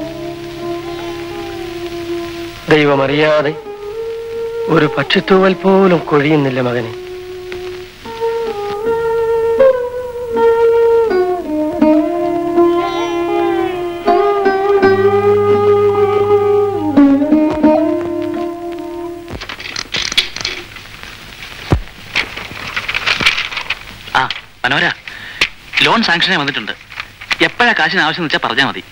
ദൈവമറിയാതെ ഒരു പക്ഷിത്തൂവൽ പോലും കൊഴിയുന്നില്ല മകനെ ആ മനോര ലോൺ സാങ്ഷനായി വന്നിട്ടുണ്ട് എപ്പോഴാ കാശിന് ആവശ്യം വെച്ചാൽ പറഞ്ഞാൽ മതി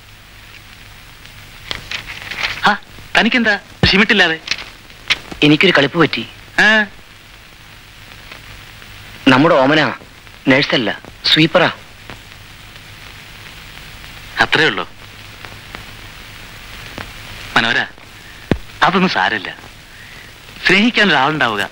ആ തനിക്കെന്താ ഷിമിട്ടില്ലാതെ എനിക്കൊരു കളിപ്പ് പറ്റി ആ നമ്മുടെ ഓമന നേഴ്സല്ല സ്വീപ്പറാ അത്രേ ഉള്ളൂ മനോര അതൊന്നും സാരമില്ല സ്നേഹിക്കാൻ ഒരാളുണ്ടാവുക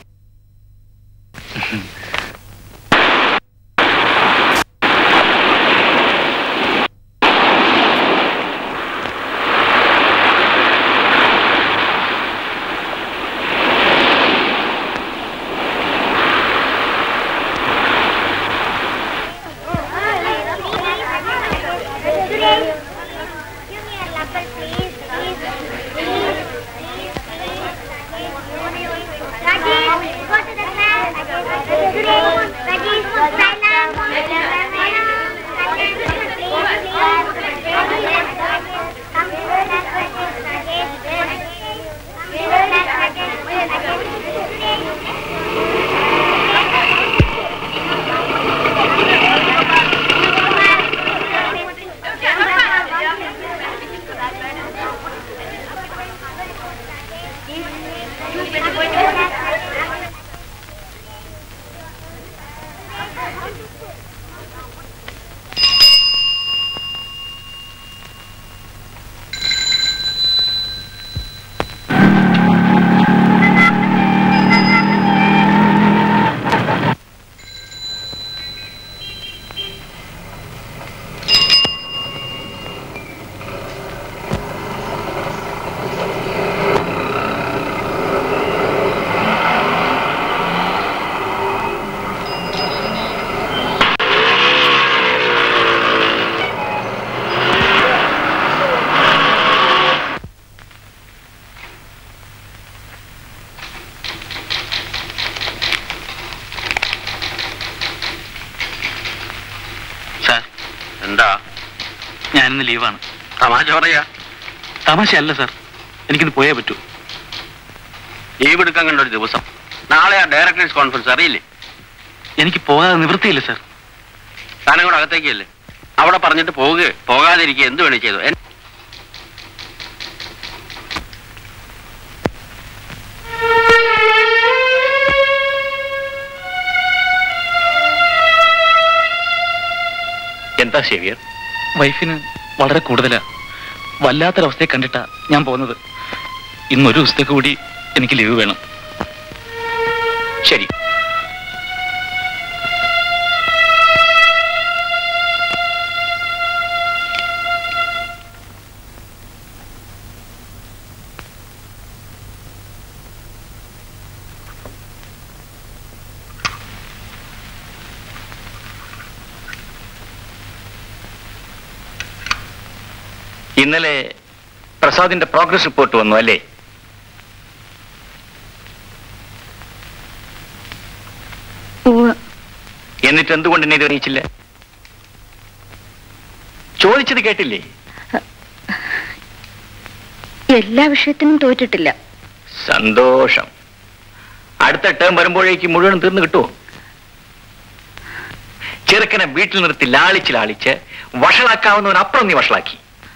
സാർ എന്താ ഞാനിന്ന് ലീവാണ് തമാശ പറയാ തമാശയല്ല സാർ എനിക്കിന്ന് പോയേ പറ്റൂ ലീവ് എടുക്കാൻ കണ്ട ഒരു ദിവസം നാളെ ആ ഡയറക്ടേഴ്സ് കോൺഫറൻസ് അറിയില്ലേ എനിക്ക് പോകാതെ നിവൃത്തിയില്ല സാർ താനും കൂടെ അകത്തേക്കല്ലേ അവിടെ പറഞ്ഞിട്ട് പോവുക പോകാതിരിക്കുക എന്ത് വേണേ ചെയ്തു എൻ- എന്താ സേവിയർ വൈഫിന് വളരെ കൂടുതലാ വല്ലാത്തൊരവസ്ഥയെ കണ്ടിട്ടാ ഞാൻ പോകുന്നത് ഇന്നൊരു ദിവസത്തേക്ക് കൂടി എനിക്ക് ലീവ് വേണം ശരി ഇന്നലെ പ്രസാദിന്റെ പ്രോഗ്രസ് റിപ്പോർട്ട് വന്നു അല്ലേ എന്നിട്ട് എന്തുകൊണ്ട് എന്നെ ഇത് അറിയിച്ചില്ല ചോദിച്ചത് കേട്ടില്ലേ എല്ലാ വിഷയത്തിനും തോറ്റിട്ടില്ല സന്തോഷം അടുത്ത ടേം വരുമ്പോഴേക്ക് മുഴുവൻ തീർന്നു കിട്ടുമോ ചെറുക്കനെ വീട്ടിൽ നിർത്തി ലാളിച്ച് ലാളിച്ച് വഷളാക്കാവുന്നവൻ അപ്പുറം നീ വഷളാക്കി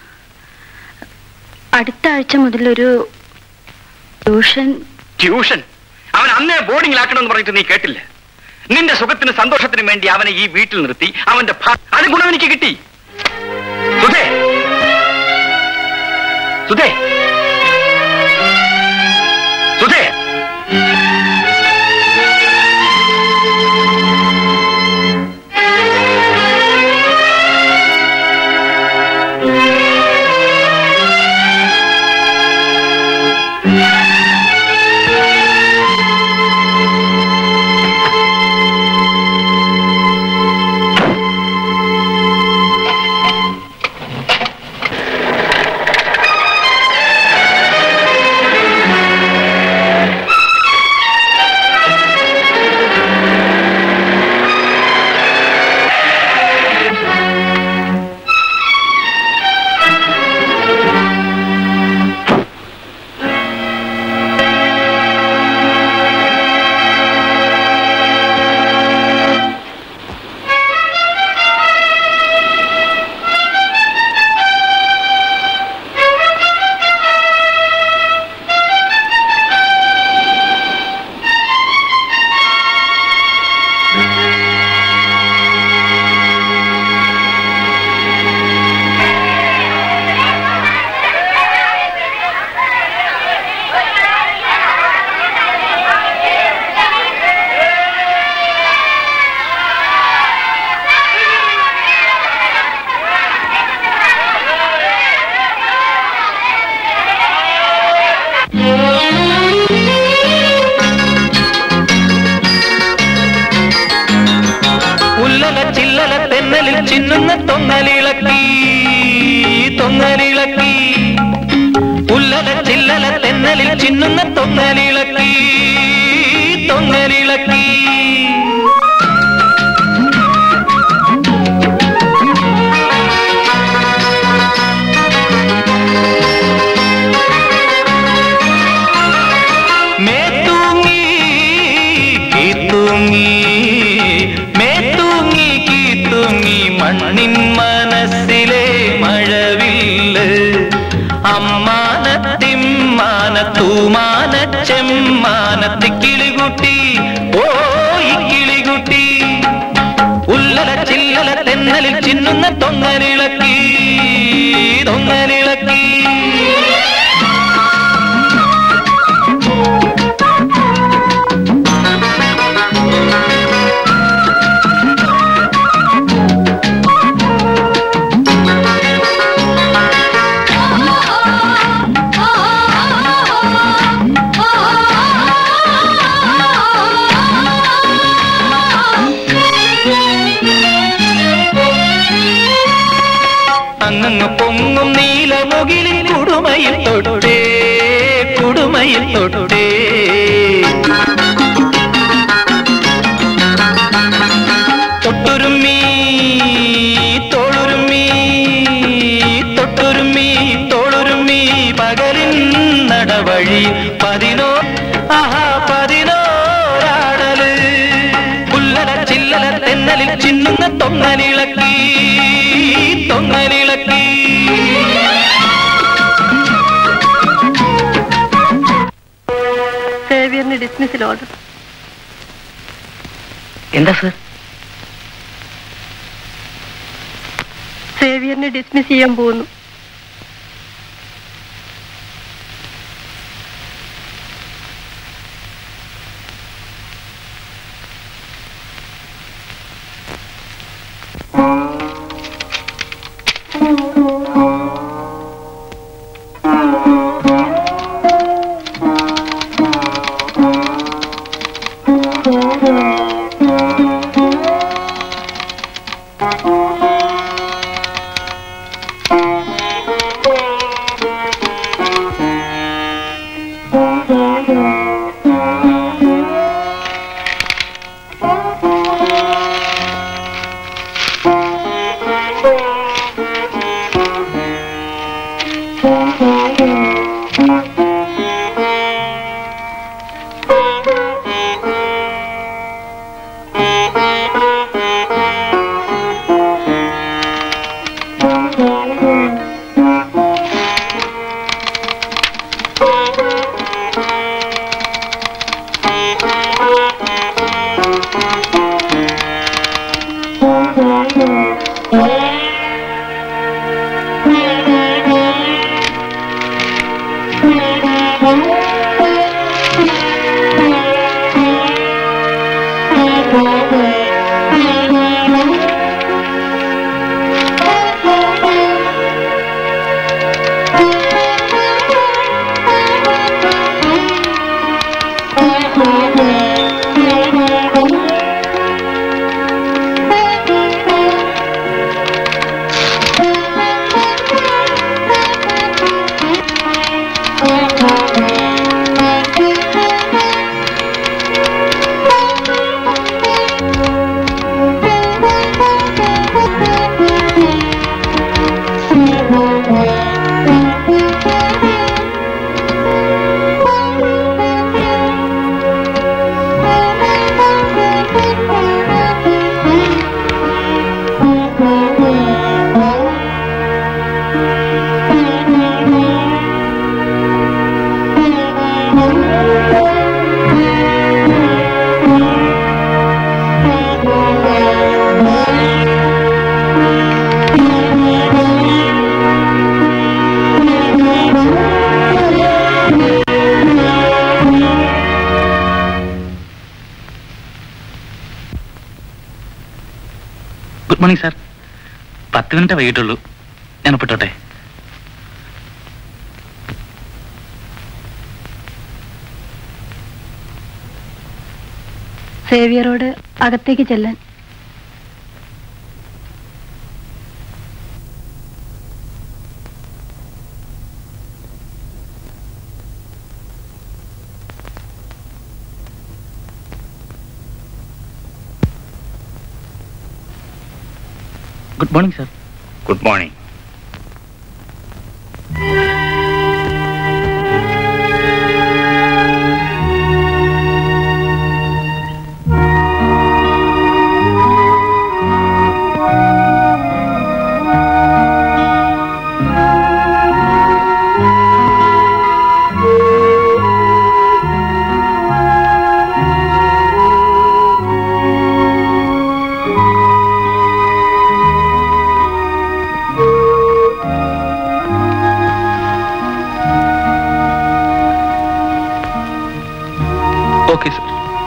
അടുത്ത ആഴ്ച മുതൽ ഒരു ട്യൂഷൻ ട്യൂഷൻ അവൻ അന്നേ ബോർഡിങ്ങിലാക്കണമെന്ന് പറഞ്ഞിട്ട് നീ കേട്ടില്ല നിന്റെ സുഖത്തിന് സന്തോഷത്തിനും വേണ്ടി അവനെ ഈ വീട്ടിൽ നിർത്തി അവന്റെ ഭാ- അത് ഗുണം എനിക്ക് കിട്ടി സുധേ സുധേ സുധേ ചിന്നുന്ന തൊങ്ങലിളക്കി തൊങ്ങലിളക്കി ഉല്ലല ചില്ലല തെന്നലിൽ ചിന്നുന്ന തൊങ്ങലിളക്കി തൊങ്ങലിളക്കി മേത്തൂങ്ങി കീത്തൂങ്ങി മേത്തൂങ്ങി കീത്തൂങ്ങി മണ്ണിൻ മനസ്സിലെ മഴവില്ല് അമ്മാനത്തിമ്മാന തൂമാന ചെമ്മാനത്തിക്കിളികുട്ടി ഓ ഇക്കിളികുട്ടി ഉല്ലല ചില്ലല തെന്നലിൽ ചിന്നുന്ന തൊങ്ങലിളക്കി തൊങ്ങലിളക്കി അങ്ങ് പൊങ്ങും നീലമുകിലിൻ കുടുമയിൽ തൊട്ടേ കുടുമയിൽ തൊട്ടേ തൊട്ടുരുമ്മി തോളുരുമ്മി തൊട്ടുരുമ്മി തോളുരുമ്മി പകലിൻ നടവഴി പതിനോ ആഹാ പതിനോരാടല് പുല്ലല ചില്ലല തെന്നലിൽ ചിന്നുന്ന തൊങ്ങലിളക്കി തൊങ്ങലിളക്കി സേവിയറിന് ഡിസ്മിസിൽ ഓർഡർ എന്താ സർ സേവിയറിനെ ഡിസ്മിസ് ചെയ്യാൻ പോകുന്നു ഗുഡ് മോർണിംഗ് സാർ പത്ത് മിനിറ്റ് വൈകിട്ടുള്ളൂ ഞാൻ ഒപ്പിട്ടോട്ടെ സേവിയറോട് അകത്തേക്ക് ചെല്ലാൻ good morning sir good morning okay sir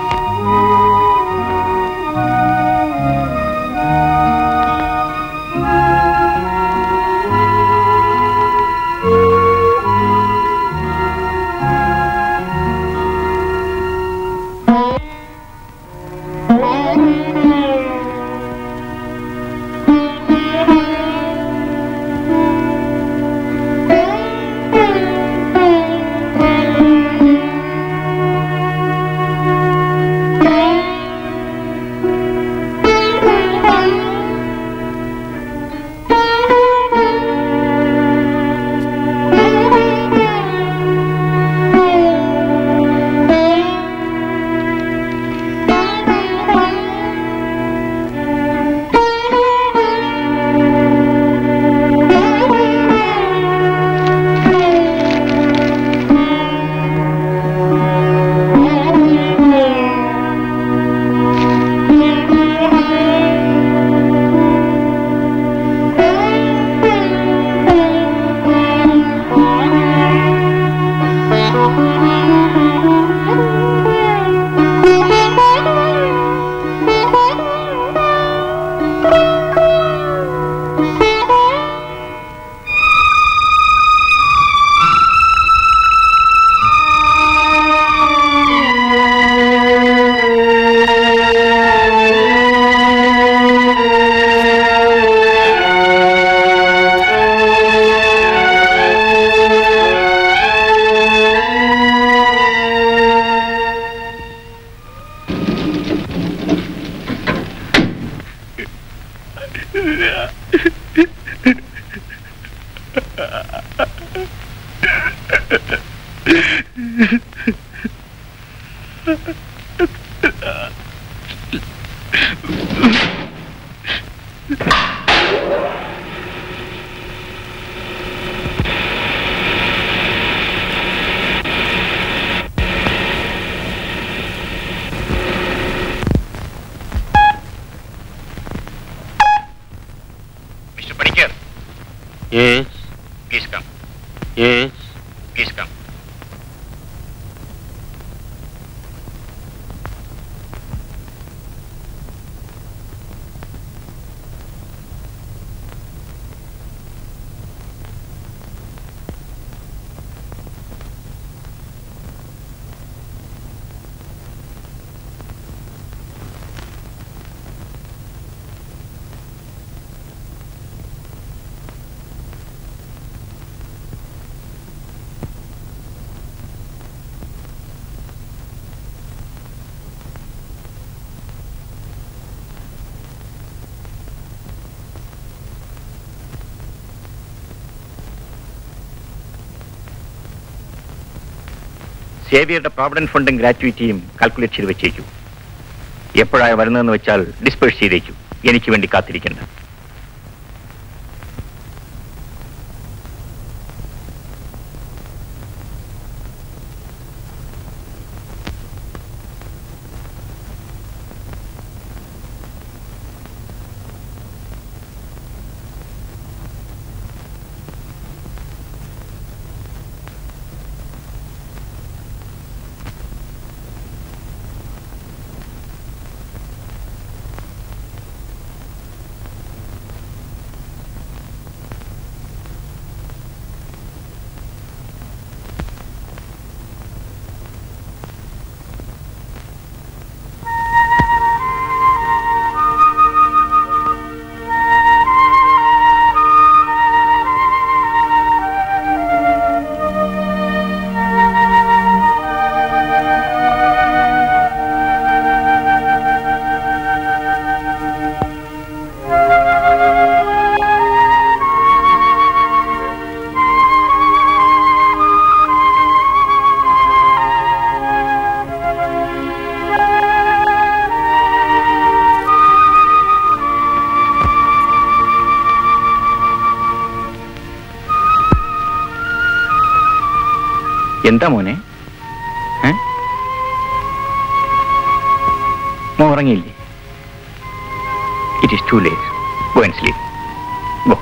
mister Panicker yes please come yes please come സേവിയറുടെ പ്രോവിഡന്റ് ഫണ്ടും ഗ്രാറ്റുവിറ്റിയും കാൽക്കുലേറ്റ് ചെയ്ത് വെച്ചേക്കൂ എപ്പോഴാണ് വരുന്നതെന്ന് വെച്ചാൽ ഡിസ്പേഴ്സ് ചെയ്തേക്കൂ എനിക്ക് വേണ്ടി കാത്തിരിക്കണ്ട എന്താ മോനെ ഏ? മോൻ ഉറങ്ങിയില്ലേ it is too late go and sleep go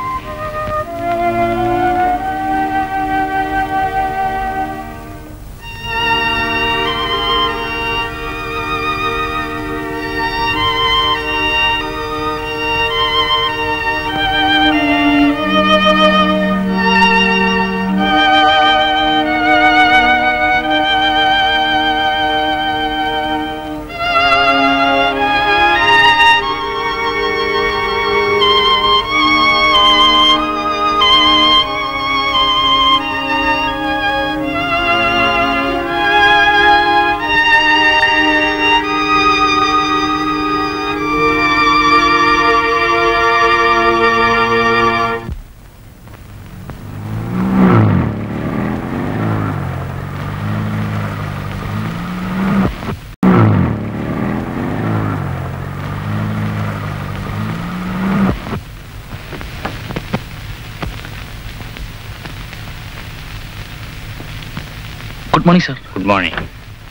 good morning sir good morning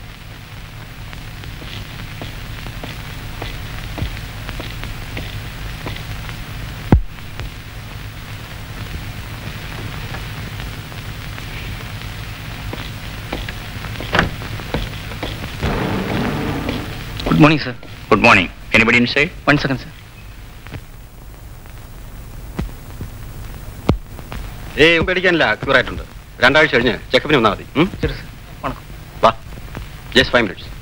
good morning sir good morning anybody inside one second sir ഏയ് പേടിക്കാനില്ല ക്യൂർ ആയിട്ടുണ്ട് രണ്ടാഴ്ച കഴിഞ്ഞ് ചെക്കപ്പിന് വന്നാൽ മതി ഉം? ശരി സർ വണക്കം വാ ജസ്റ്റ് ഫൈവ് മിനിറ്റ്സ്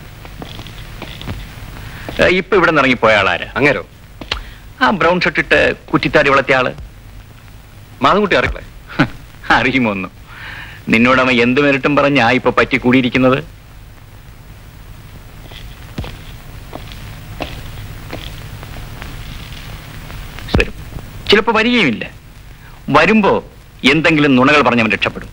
ഇപ്പൊ ഇവിടെ നിന്ന് ഇറങ്ങിപ്പോയ ആളാരാ അങ്ങേരോ ആ ബ്രൗൺ ഷർട്ട് ഇട്ട് കുറ്റിത്താടി വളർത്തിയ ആള് മാധുകുട്ടി അറിയില്ലേ ഹ്, അറിയുമൊന്നും നിന്നോടവൻ എന്ത് മെരിട്ടും പറഞ്ഞാ ഇപ്പൊ പറ്റി കൂടിയിരിക്കുന്നത് വരും ചിലപ്പോ വരികയുമില്ല വരുമ്പോ എന്തെങ്കിലും നുണകൾ പറഞ്ഞവൻ രക്ഷപ്പെടും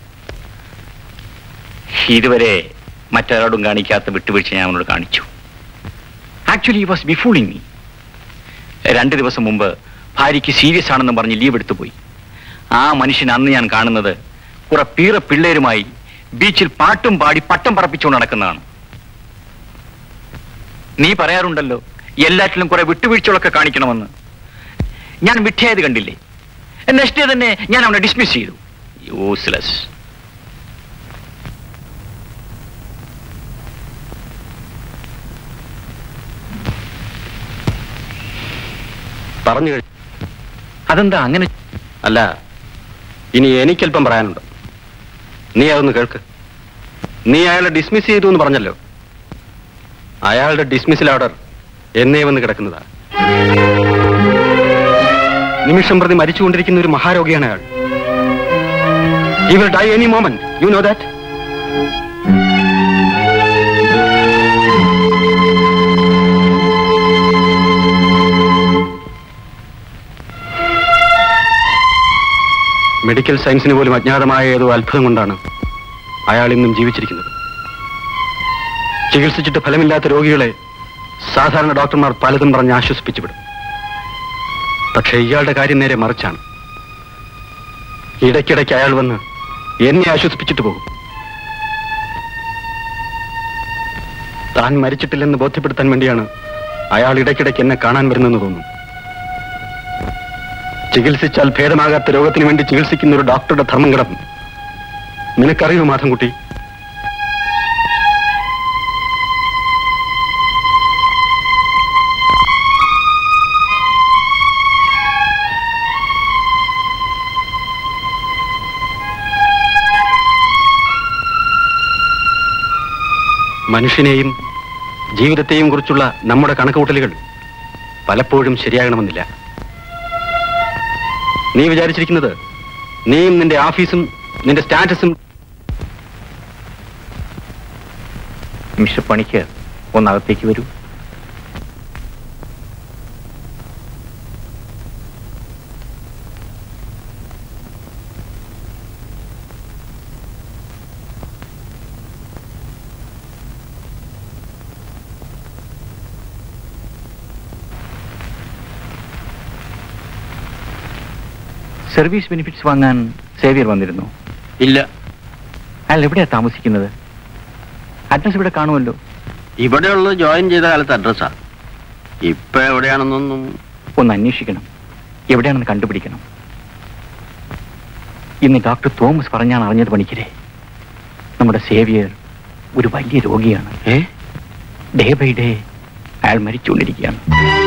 ഇതുവരെ മറ്റൊരാളും കാണിക്കാത്ത വിട്ടുവീഴ്ച ഞാൻ അവനോട് കാണിച്ചു ആക്ച്വലി ഈ വാസ് ബിഫൂളിങ് മീ രണ്ട് ദിവസം മുമ്പ് ഭാര്യയ്ക്ക് സീരിയസ് ആണെന്ന് പറഞ്ഞ് ലീവ് എടുത്തു പോയി ആ മനുഷ്യൻ അന്ന് ഞാൻ കാണുന്നത് കുറെ പീറ പിള്ളേരുമായി ബീച്ചിൽ പാട്ടും പാടി പട്ടം പറപ്പിച്ചുകൊണ്ട് നടക്കുന്നതാണ് നീ പറയാറുണ്ടല്ലോ എല്ലാറ്റിലും കുറെ വിട്ടുവീഴ്ചകളൊക്കെ കാണിക്കണമെന്ന് ഞാൻ വിട്ടയത് കണ്ടില്ലേ നെക്സ്റ്റ് ഡേ തന്നെ ഞാൻ അവനെ ഡിസ്മിസ് ചെയ്തു യൂസ്ലെസ് പറഞ്ഞു കഴിഞ്ഞു അതെന്താ അങ്ങനെ അല്ല ഇനി എനിക്കല്പം പറയാനുണ്ട് നീ അതൊന്ന് കേൾക്ക് നീ അയാളെ ഡിസ്മിസ് ചെയ്തു എന്ന് പറഞ്ഞല്ലോ അയാളുടെ ഡിസ്മിസിൽ ഓർഡർ എന്നേ വന്ന് കിടക്കുന്നതാ നിമിഷം പ്രതി മരിച്ചുകൊണ്ടിരിക്കുന്ന ഒരു മഹാരോഗിയാണ് അയാൾ he will die any moment you know that medical സയൻസിന് പോലും അജ്ഞാതമായ ഏതോ അത്ഭുതം കൊണ്ടാണ് അയാൾ ഇന്നും ജീവിച്ചിരിക്കുന്നത് ചികിത്സിച്ചിട്ട് ഫലമില്ലാത്ത രോഗികളെ സാധാരണ ഡോക്ടർമാർ പലതും പറഞ്ഞ് ആശ്വസിപ്പിച്ചു വിടും പക്ഷേ ഇയാളുടെ കാര്യം നേരെ മറിച്ചാണ് ഇടയ്ക്കിടയ്ക്ക് അയാൾ വന്ന് എന്നെ ആശ്വസിപ്പിച്ചിട്ട് പോകും താൻ മരിച്ചിട്ടില്ലെന്ന് ബോധ്യപ്പെടുത്താൻ വേണ്ടിയാണ് അയാൾ ഇടയ്ക്കിടയ്ക്ക് എന്നെ കാണാൻ വരുന്നെന്ന് തോന്നുന്നു ചികിത്സിച്ചാൽ ഭേദമാകാത്ത രോഗത്തിന് വേണ്ടി ചികിത്സിക്കുന്ന ഒരു ഡോക്ടറുടെ ധർമ്മം കിടന്നു നിനക്കറിയൂ മാധംകുട്ടി മനുഷ്യനെയും ജീവിതത്തെയും കുറിച്ചുള്ള നമ്മുടെ കണക്കുകൂട്ടലുകൾ പലപ്പോഴും ശരിയാകണമെന്നില്ല നീ വിചാരിച്ചിരിക്കുന്നത് നീയും നിന്റെ ഓഫീസും നിന്റെ സ്റ്റാറ്റസും മിസ്റ്റർ പണിക്ക് ഒന്നകത്തേക്ക് വരൂ സർവീസ് ബെനിഫിറ്റ്സ് വാങ്ങാൻ സേവിയർ വന്നിരുന്നു ഇല്ല അയാൾ എവിടെയാ താമസിക്കുന്നത് അഡ്രസ് ഇവിടെ കാണുമല്ലോ ഇവിടെയുള്ളത് ജോയിൻ ചെയ്ത കാലത്ത് അഡ്രസ്സാ ഇപ്പൊ എവിടെയാണെന്നൊന്നും ഒന്ന് അന്വേഷിക്കണം എവിടെയാണെന്ന് കണ്ടുപിടിക്കണം ഇന്ന് ഡോക്ടർ തോമസ് പറഞ്ഞാണ് അറിഞ്ഞത് പണിക്കരെ നമ്മുടെ സേവിയർ ഒരു വലിയ രോഗിയാണ് ഏ ഡേ ബൈ ഡേ അയാൾ മരിച്ചുകൊണ്ടിരിക്കുകയാണ്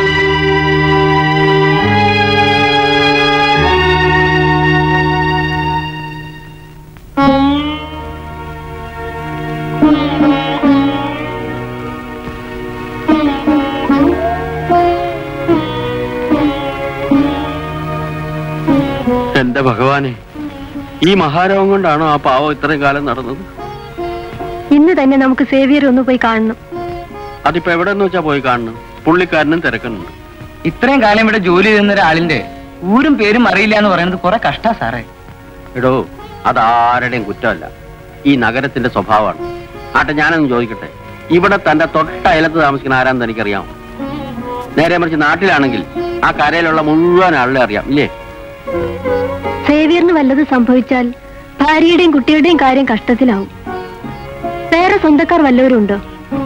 എന്റെ ഭഗവാനെ ഈ മഹാരോഗം കൊണ്ടാണോ ആ പാവം ഇത്രയും കാലം നടന്നത് ഇന്ന് തന്നെ നമുക്ക് സേവിയർ ഒന്ന് പോയി കാണണം അതിപ്പോ എവിടെന്ന് വെച്ചാ പോയി കാണണം പുള്ളിക്കാരനും തിരക്കുന്നുണ്ട് ഇത്രയും കാലം ഇവിടെ ജോലി ചെയ്യുന്ന ഒരാളിന്റെ ഊരും പേരും അറിയില്ല എന്ന് പറയുന്നത് കുറെ കഷ്ടാ സാറേ എടോ അതാരുടെയും കുറ്റമല്ല ഈ നഗരത്തിന്റെ സ്വഭാവമാണ് ആട്ടെ ഞാനൊന്ന് ചോദിക്കട്ടെ ഇവിടെ തന്റെ തൊട്ട അയലത്ത് താമസിക്കുന്ന ആരാന്ന് എനിക്കറിയാമോ നേരെ മറിച്ച് നാട്ടിലാണെങ്കിൽ ആ കരയിലുള്ള മുഴുവൻ ആളെ അറിയാം ഇല്ലേ സേവിയറിന് വല്ലത് സംഭവിച്ചാൽ ഭാര്യയുടെയും കുട്ടിയുടെയും കാര്യം കഷ്ടത്തിലാവും വേറെ സ്വന്തക്കാർ വല്ലവരും ഉണ്ടോ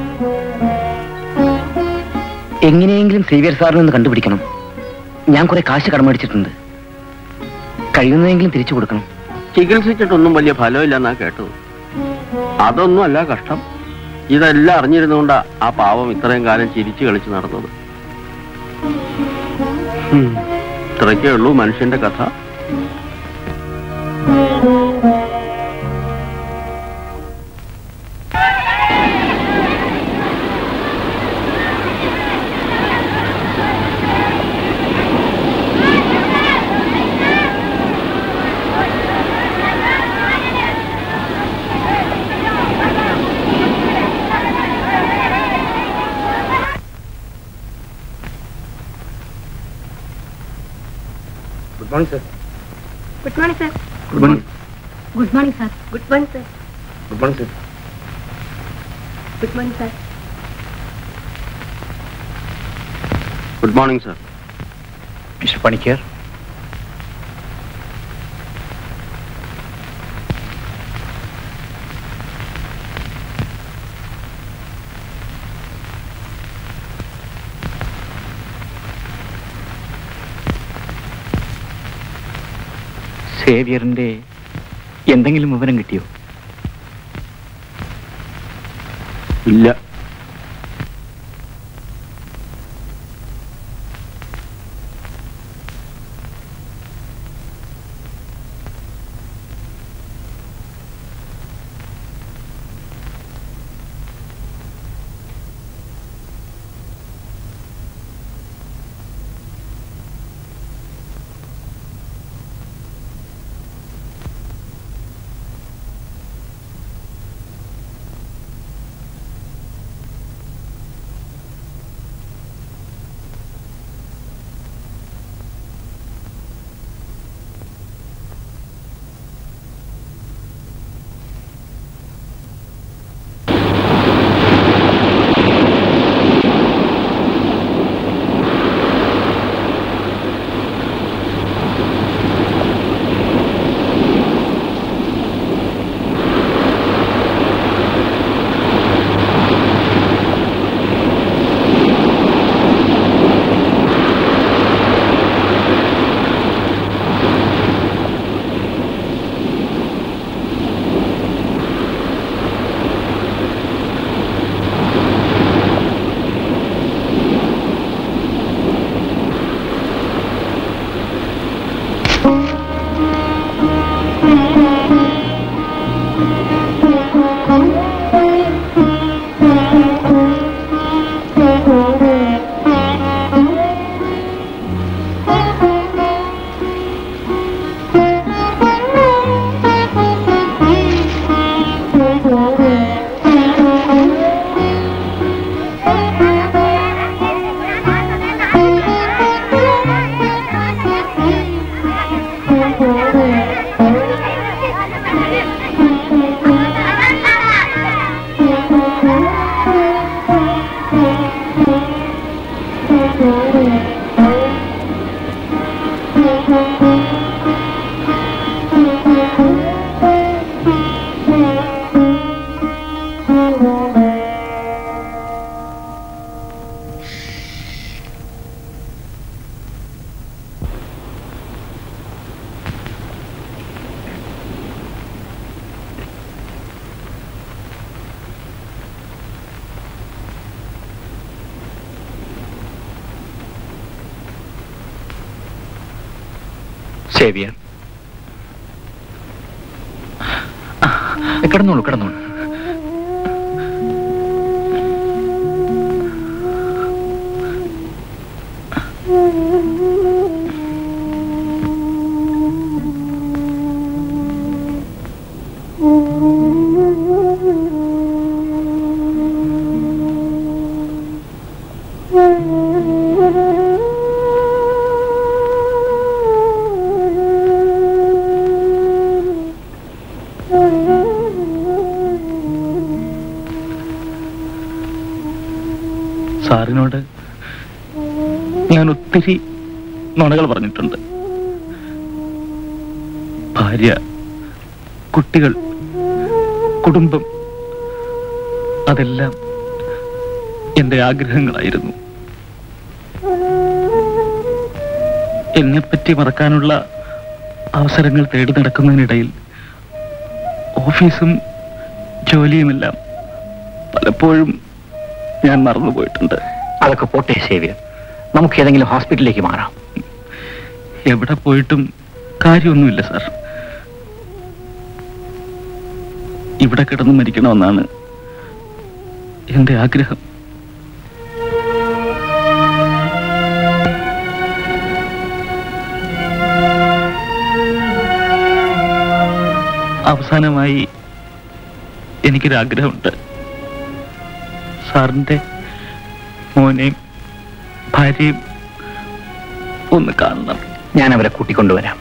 എങ്ങനെയെങ്കിലും സേവിയർ സാറിനെ ഒന്ന് കണ്ടുപിടിക്കണം ഞാൻ കുറെ കാശ് കടമടിച്ചിട്ടുണ്ട് കഴിയുന്നതെങ്കിലും തിരിച്ചു കൊടുക്കണം ചികിത്സിച്ചിട്ടൊന്നും വലിയ ഫലമില്ലെന്നാ കേട്ടത് അതൊന്നും അല്ല കഷ്ടം ഇതെല്ലാം അറിഞ്ഞിരുന്നുകൊണ്ടാ ആ പാവം ഇത്രയും കാലം ചിരിച്ചു കളിച്ച് നടന്നത് ഹും, ഇത്രയ്ക്കേ ഉള്ളൂ മനുഷ്യന്റെ കഥ good morning sir good morning sir good morning good morning sir good morning sir good morning sir good morning sir good morning sir mister Panicker സേവിയറിന്റെ എന്തെങ്കിലും വിവരം കിട്ടിയോ ഇല്ല Thank you. സേവിയർ കിടന്നോളൂ കിടന്നോളൂ സാറിനോട് ഞാൻ ഒത്തിരി നുണകൾ പറഞ്ഞിട്ടുണ്ട് ഭാര്യ കുട്ടികൾ കുടുംബം അതെല്ലാം എന്റെ ആഗ്രഹങ്ങളായിരുന്നു എന്നെപ്പറ്റി മറക്കാനുള്ള അവസരങ്ങൾ തേടി നടക്കുന്നതിനിടയിൽ ഓഫീസും ജോലിയുമെല്ലാം പലപ്പോഴും ഞാൻ മറന്നുപോയിട്ടുണ്ട് അതൊക്കെ പോട്ടെ സേവിയർ നമുക്ക് ഏതെങ്കിലും ഹോസ്പിറ്റലിലേക്ക് മാറാം എവിടെ പോയിട്ടും കാര്യമൊന്നുമില്ല സാർ ഇവിടെ കിടന്ന് മരിക്കണമെന്നാണ് എന്റെ ആഗ്രഹം അവസാനമായി എനിക്കൊരാഗ്രഹമുണ്ട് സാറിന്റെ മോനെയും ഭാര്യയും ഒന്ന് കാണണം ഞാൻ അവരെ കൂട്ടിക്കൊണ്ടുവരാം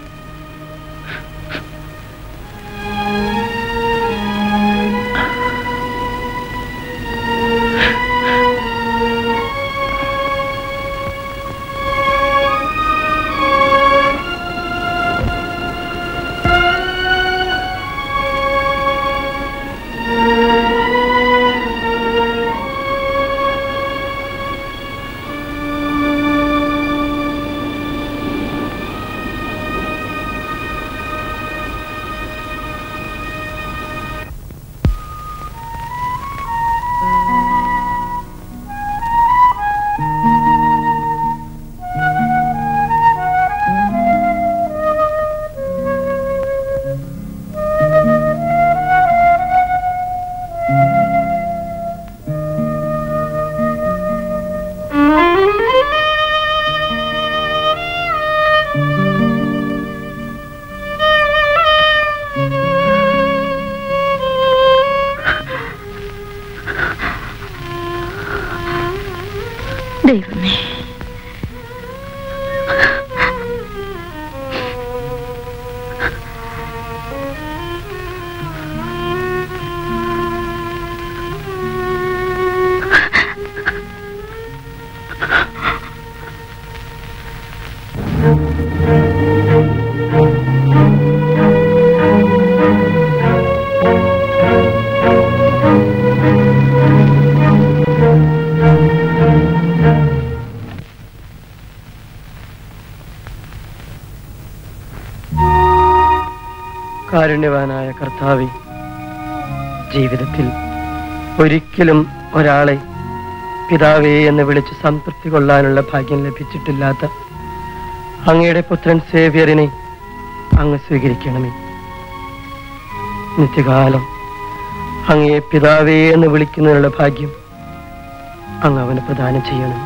ദൈവമേ കാരുണ്യവാനായ കർത്താവെ ജീവിതത്തിൽ ഒരിക്കലും ഒരാളെ പിതാവേ എന്ന് വിളിച്ച് സംതൃപ്തി കൊള്ളാനുള്ള ഭാഗ്യം ലഭിച്ചിട്ടില്ലാത്ത അങ്ങയുടെ പുത്രൻ സേവ്യറിനെ അങ്ങ് സ്വീകരിക്കണമേ നിത്യകാലം അങ്ങയെ പിതാവേ എന്ന് വിളിക്കുന്നതിനുള്ള ഭാഗ്യം അങ്ങ് അവന് പ്രദാനം ചെയ്യണം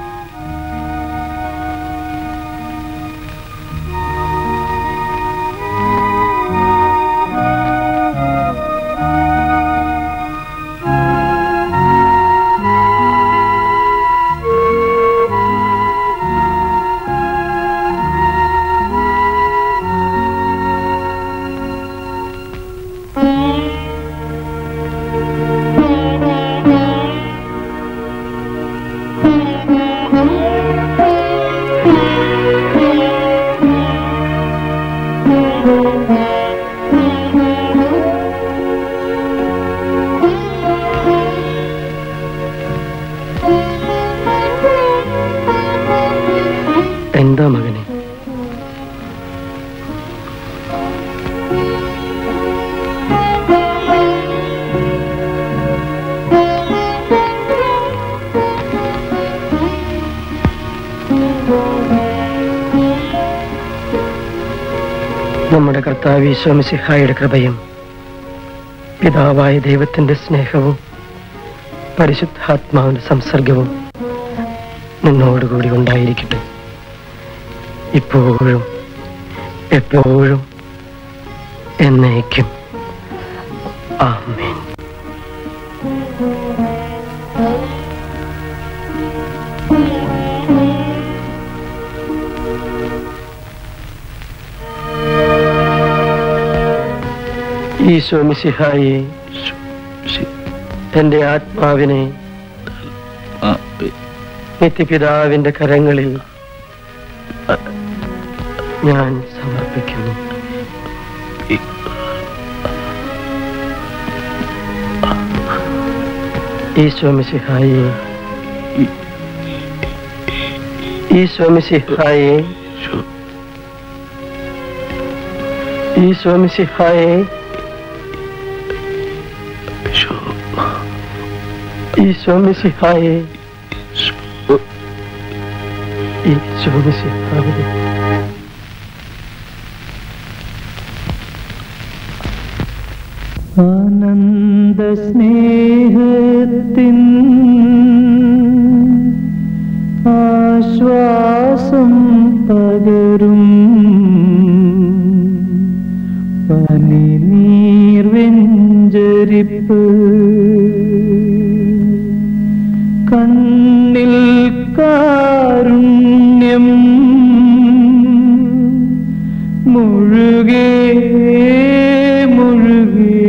എന്താ മകനെ നമ്മുടെ കർത്താവ് ഈശോമിസിഹായുടെ കൃപയും പിതാവായ ദൈവത്തിന്റെ സ്നേഹവും പരിശുദ്ധാത്മാവിന്റെ സംസർഗവും നിന്നോടുകൂടി ഉണ്ടായിരിക്കട്ടെ ഇപ്പോഴും എപ്പോഴും എന്നേക്കും ആമേൻ ഈശോ മിശിഹായെ എന്റെ ആത്മാവിനെ നിത്യപിതാവിന്റെ കരങ്ങളിൽ ഞാൻ സമർപ്പിക്കുന്നു ഈശോ മിശിഹായെ ഈശോ മിശിഹായെ ഈശോ മിശിഹായെ ഈശോ മിശിഹായെ ഈശോ മിശിഹായെ ആനന്ദ സ്നേഹത്തിൻ ആശ്വാസം പകരും പനി നീർവെഞ്ചരിപ്പ് കണ്ണിൽ കാരുണ്യം മുഴുകേ മുഴുകേ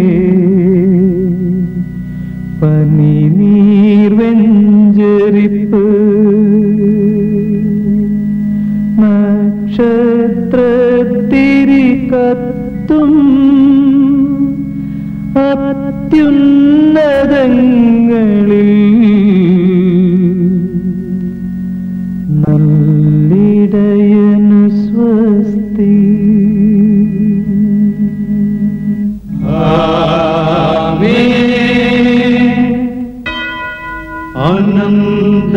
പനി നീർവെഞ്ചരിപ്പ് നക്ഷത്രത്തിരി കത്തും അത്യുന്നതങ്ങളിൽ നല്ലിടയനു സ്വസ്തി ആനന്ദ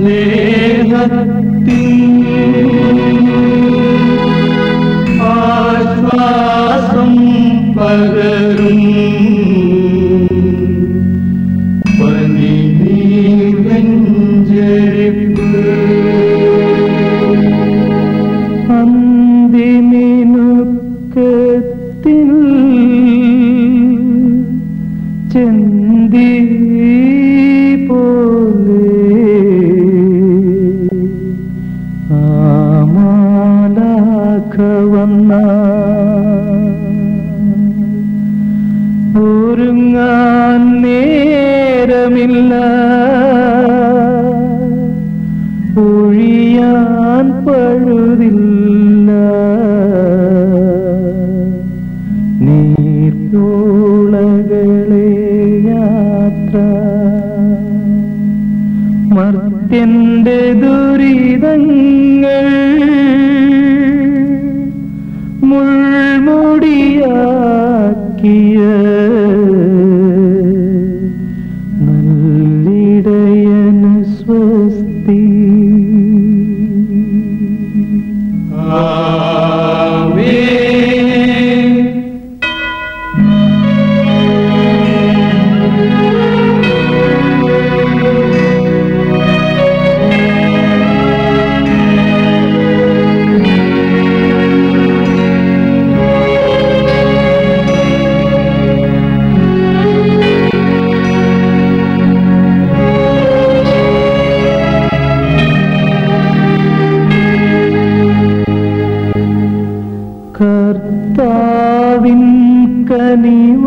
ആശ്വാസം പകരും പനി നീവഞ്ചരിപ്പ് അന്തിമിനുക്കത്തിൽ ചെന്തി പോലെ ആമാലാഖ വന്ന ഒരുങ്ങാൻ നേരമില്ല ഒഴിയാൻ പഴുതില്ല നീർത്തോളകളെ യാത്ര മർത്യന്റെ ദുരിതങ്ങൾ മുൾമുടിയാക്കിയ നല്ലിടയന് സ്വസ്തി കർത്താവിൻ കനിവ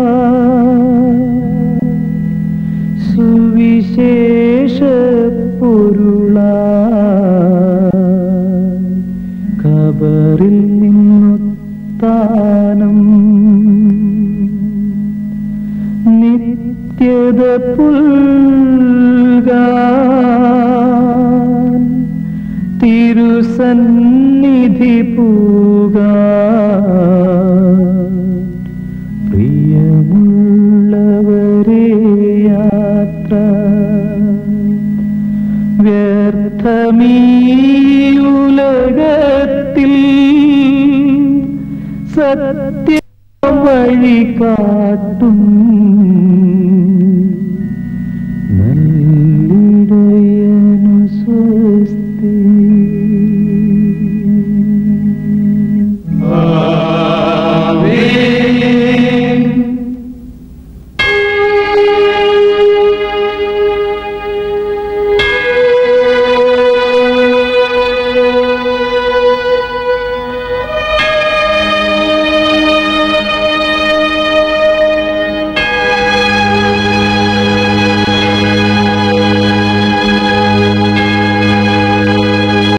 സുവിശേഷ പൊരുള കബറിൽ നിന്നുത്താനം നിത്യത പുൽകാൻ തിരുസന്നിധി പൂകാൻ പ്രിയമുള്ളവരെ യാത്ര വ്യർത്ഥമീ ഉലകത്തിൽ സത്യ